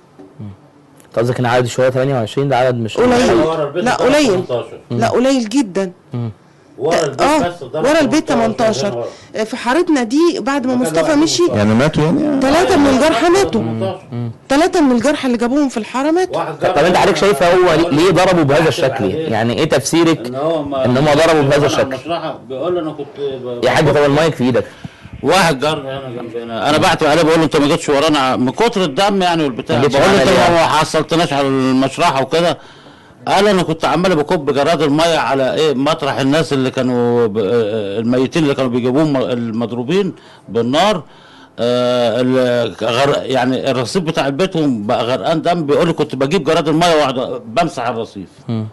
أنت قصدك ان عدد شويه 28 ده عدد مش قليل ورا البيت لا بتاع قليل 18. لا قليل جدا ورا البيت اه بس ضرب ورا البيت 18 18 في حارتنا دي بعد ما مصطفى مشي يعني ماتوا يعني ثلاثة من الجرحى ماتوا ثلاثة من الجرحى اللي جابوهم في الحارة ماتوا طب انت حضرتك شايفه هو ليه ضربوا بهذا الشكل يعني ايه تفسيرك ان هو ما ان هم ضربوا بهذا الشكل المشرحه بيقول له انا كنت ب- يا حاج طب المايك في ايدك واحد جارنا هنا جنبنا انا بعت عليه بقول له انت ما جيتش ورانا من كتر الدم يعني والبتاع ما جيتش بقول له انت معانا ليه؟ ما حصلتناش على المشرحه وكده قال انا كنت عمال بكب جراد الميه على ايه مطرح الناس اللي كانوا ب- آه، الميتين اللي كانوا بيجيبوهم المضروبين بالنار آه ال- غر يعني الرصيف بتاع بيتهم بقى غرقان دم بيقول لي كنت بجيب جراد الميه واقعد بمسح الرصيف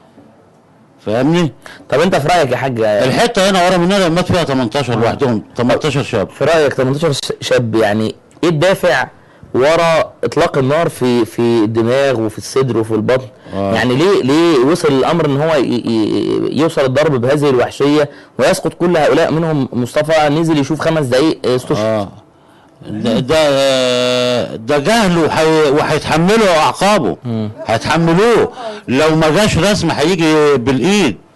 فاهمني طب انت في رايك يا حاج الحته هنا ورا مننا مات فيها 18 لوحدهم 18 شاب في رايك 18 ش- شاب يعني ايه الدافع ورا اطلاق النار في في الدماغ وفي الصدر وفي البطن آه. يعني ليه ليه وصل الامر ان هو ي- ي- يوصل الضرب بهذه الوحشيه ويسقط كل هؤلاء منهم مصطفى نزل يشوف خمس دقائق استشهد اه ده ده, ده جهل وحي- وهيتحملوا اعقابه هيتحملوه لو ما جاش رسم هيجي بالايد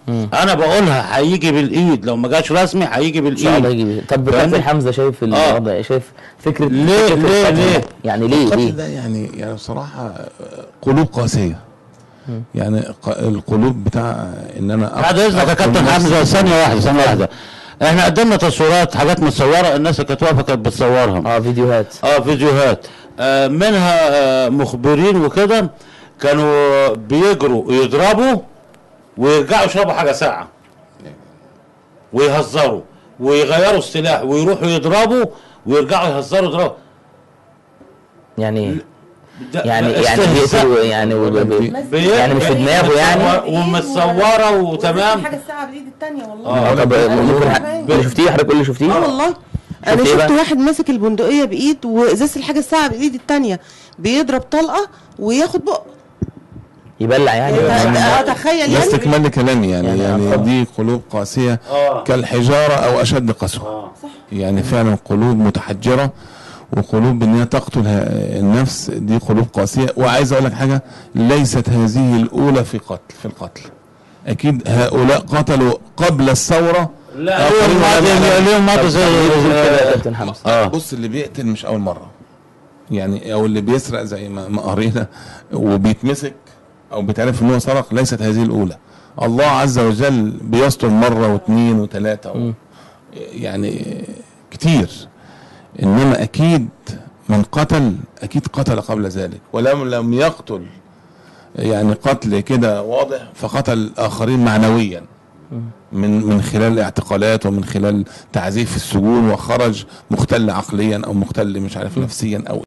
انا بقولها هيجي بالايد لو ما جاش رسمي هيجي ان شاء الله بالايد يجي طب فاهمني؟ كابتن حمزه شايف آه. الوضع إيه؟ شايف فكره ليه- فكرة ليه- القتل ليه؟ يعني ليه القتل ليه ده يعني يعني بصراحه قلوب قاسيه يعني ق- القلوب بتاع ان انا بعد اذنك يا أقتل كابتن نفسي. حمزه ثانيه واحده ثانيه واحده احنا قدمنا تصويرات حاجات متصوره الناس اللي كانت واقفه كانت بتصورها اه فيديوهات اه فيديوهات آه منها آه مخبرين وكده كانوا بيجروا يضربوا ويرجعوا يشربوا حاجه ساعه ويهزروا ويغيروا السلاح ويروحوا يضربوا ويرجعوا يهزروا يضربوا يعني ده- يعني يعني استهزاء. بيقتلوا يعني وب- ب- بي- يعني مش في دماغه يعني ومتصوره وتمام حاجه الساعه بالايد الثانيه والله اه طب ممكن ح- اللي شفتيه حضرتك اللي شفتيه اه والله انا شفت إيه شفت بقى؟ واحد ماسك البندقيه بايد وازازه الحاجه الساعه بالايد الثانيه بيضرب طلقه وياخد بق يبلع يعني يعني اه تخيل ده يعني استكمال لكلامي يعني يعني يعني, اتفضل. دي قلوب قاسيه آه. كالحجاره او اشد قسوه يعني فعلا قلوب متحجره وقلوب ان هي تقتل ه- النفس دي قلوب قاسيه وعايز اقول لك حاجه ليست هذه الاولى في قتل في القتل اكيد هؤلاء قتلوا قبل الثوره لا آخرين اليوم ولم ماضي يعلموا. اليوم ماضي زي كده يا كابتن حمزه اه بص اللي بيقتل مش اول مره يعني او اللي بيسرق زي ما ما قرينا وبيتمسك او بيتعرف ان هو سرق ليست هذه الاولى الله عز وجل بيستر مره واثنين وثلاثه و... يعني كتير انما اكيد من قتل اكيد قتل قبل ذلك ولم لم يقتل يعني قتل كده واضح فقتل اخرين معنويا من من خلال اعتقالات ومن خلال تعذيب في السجون وخرج مختل عقليا او مختل مش عارف نفسيا او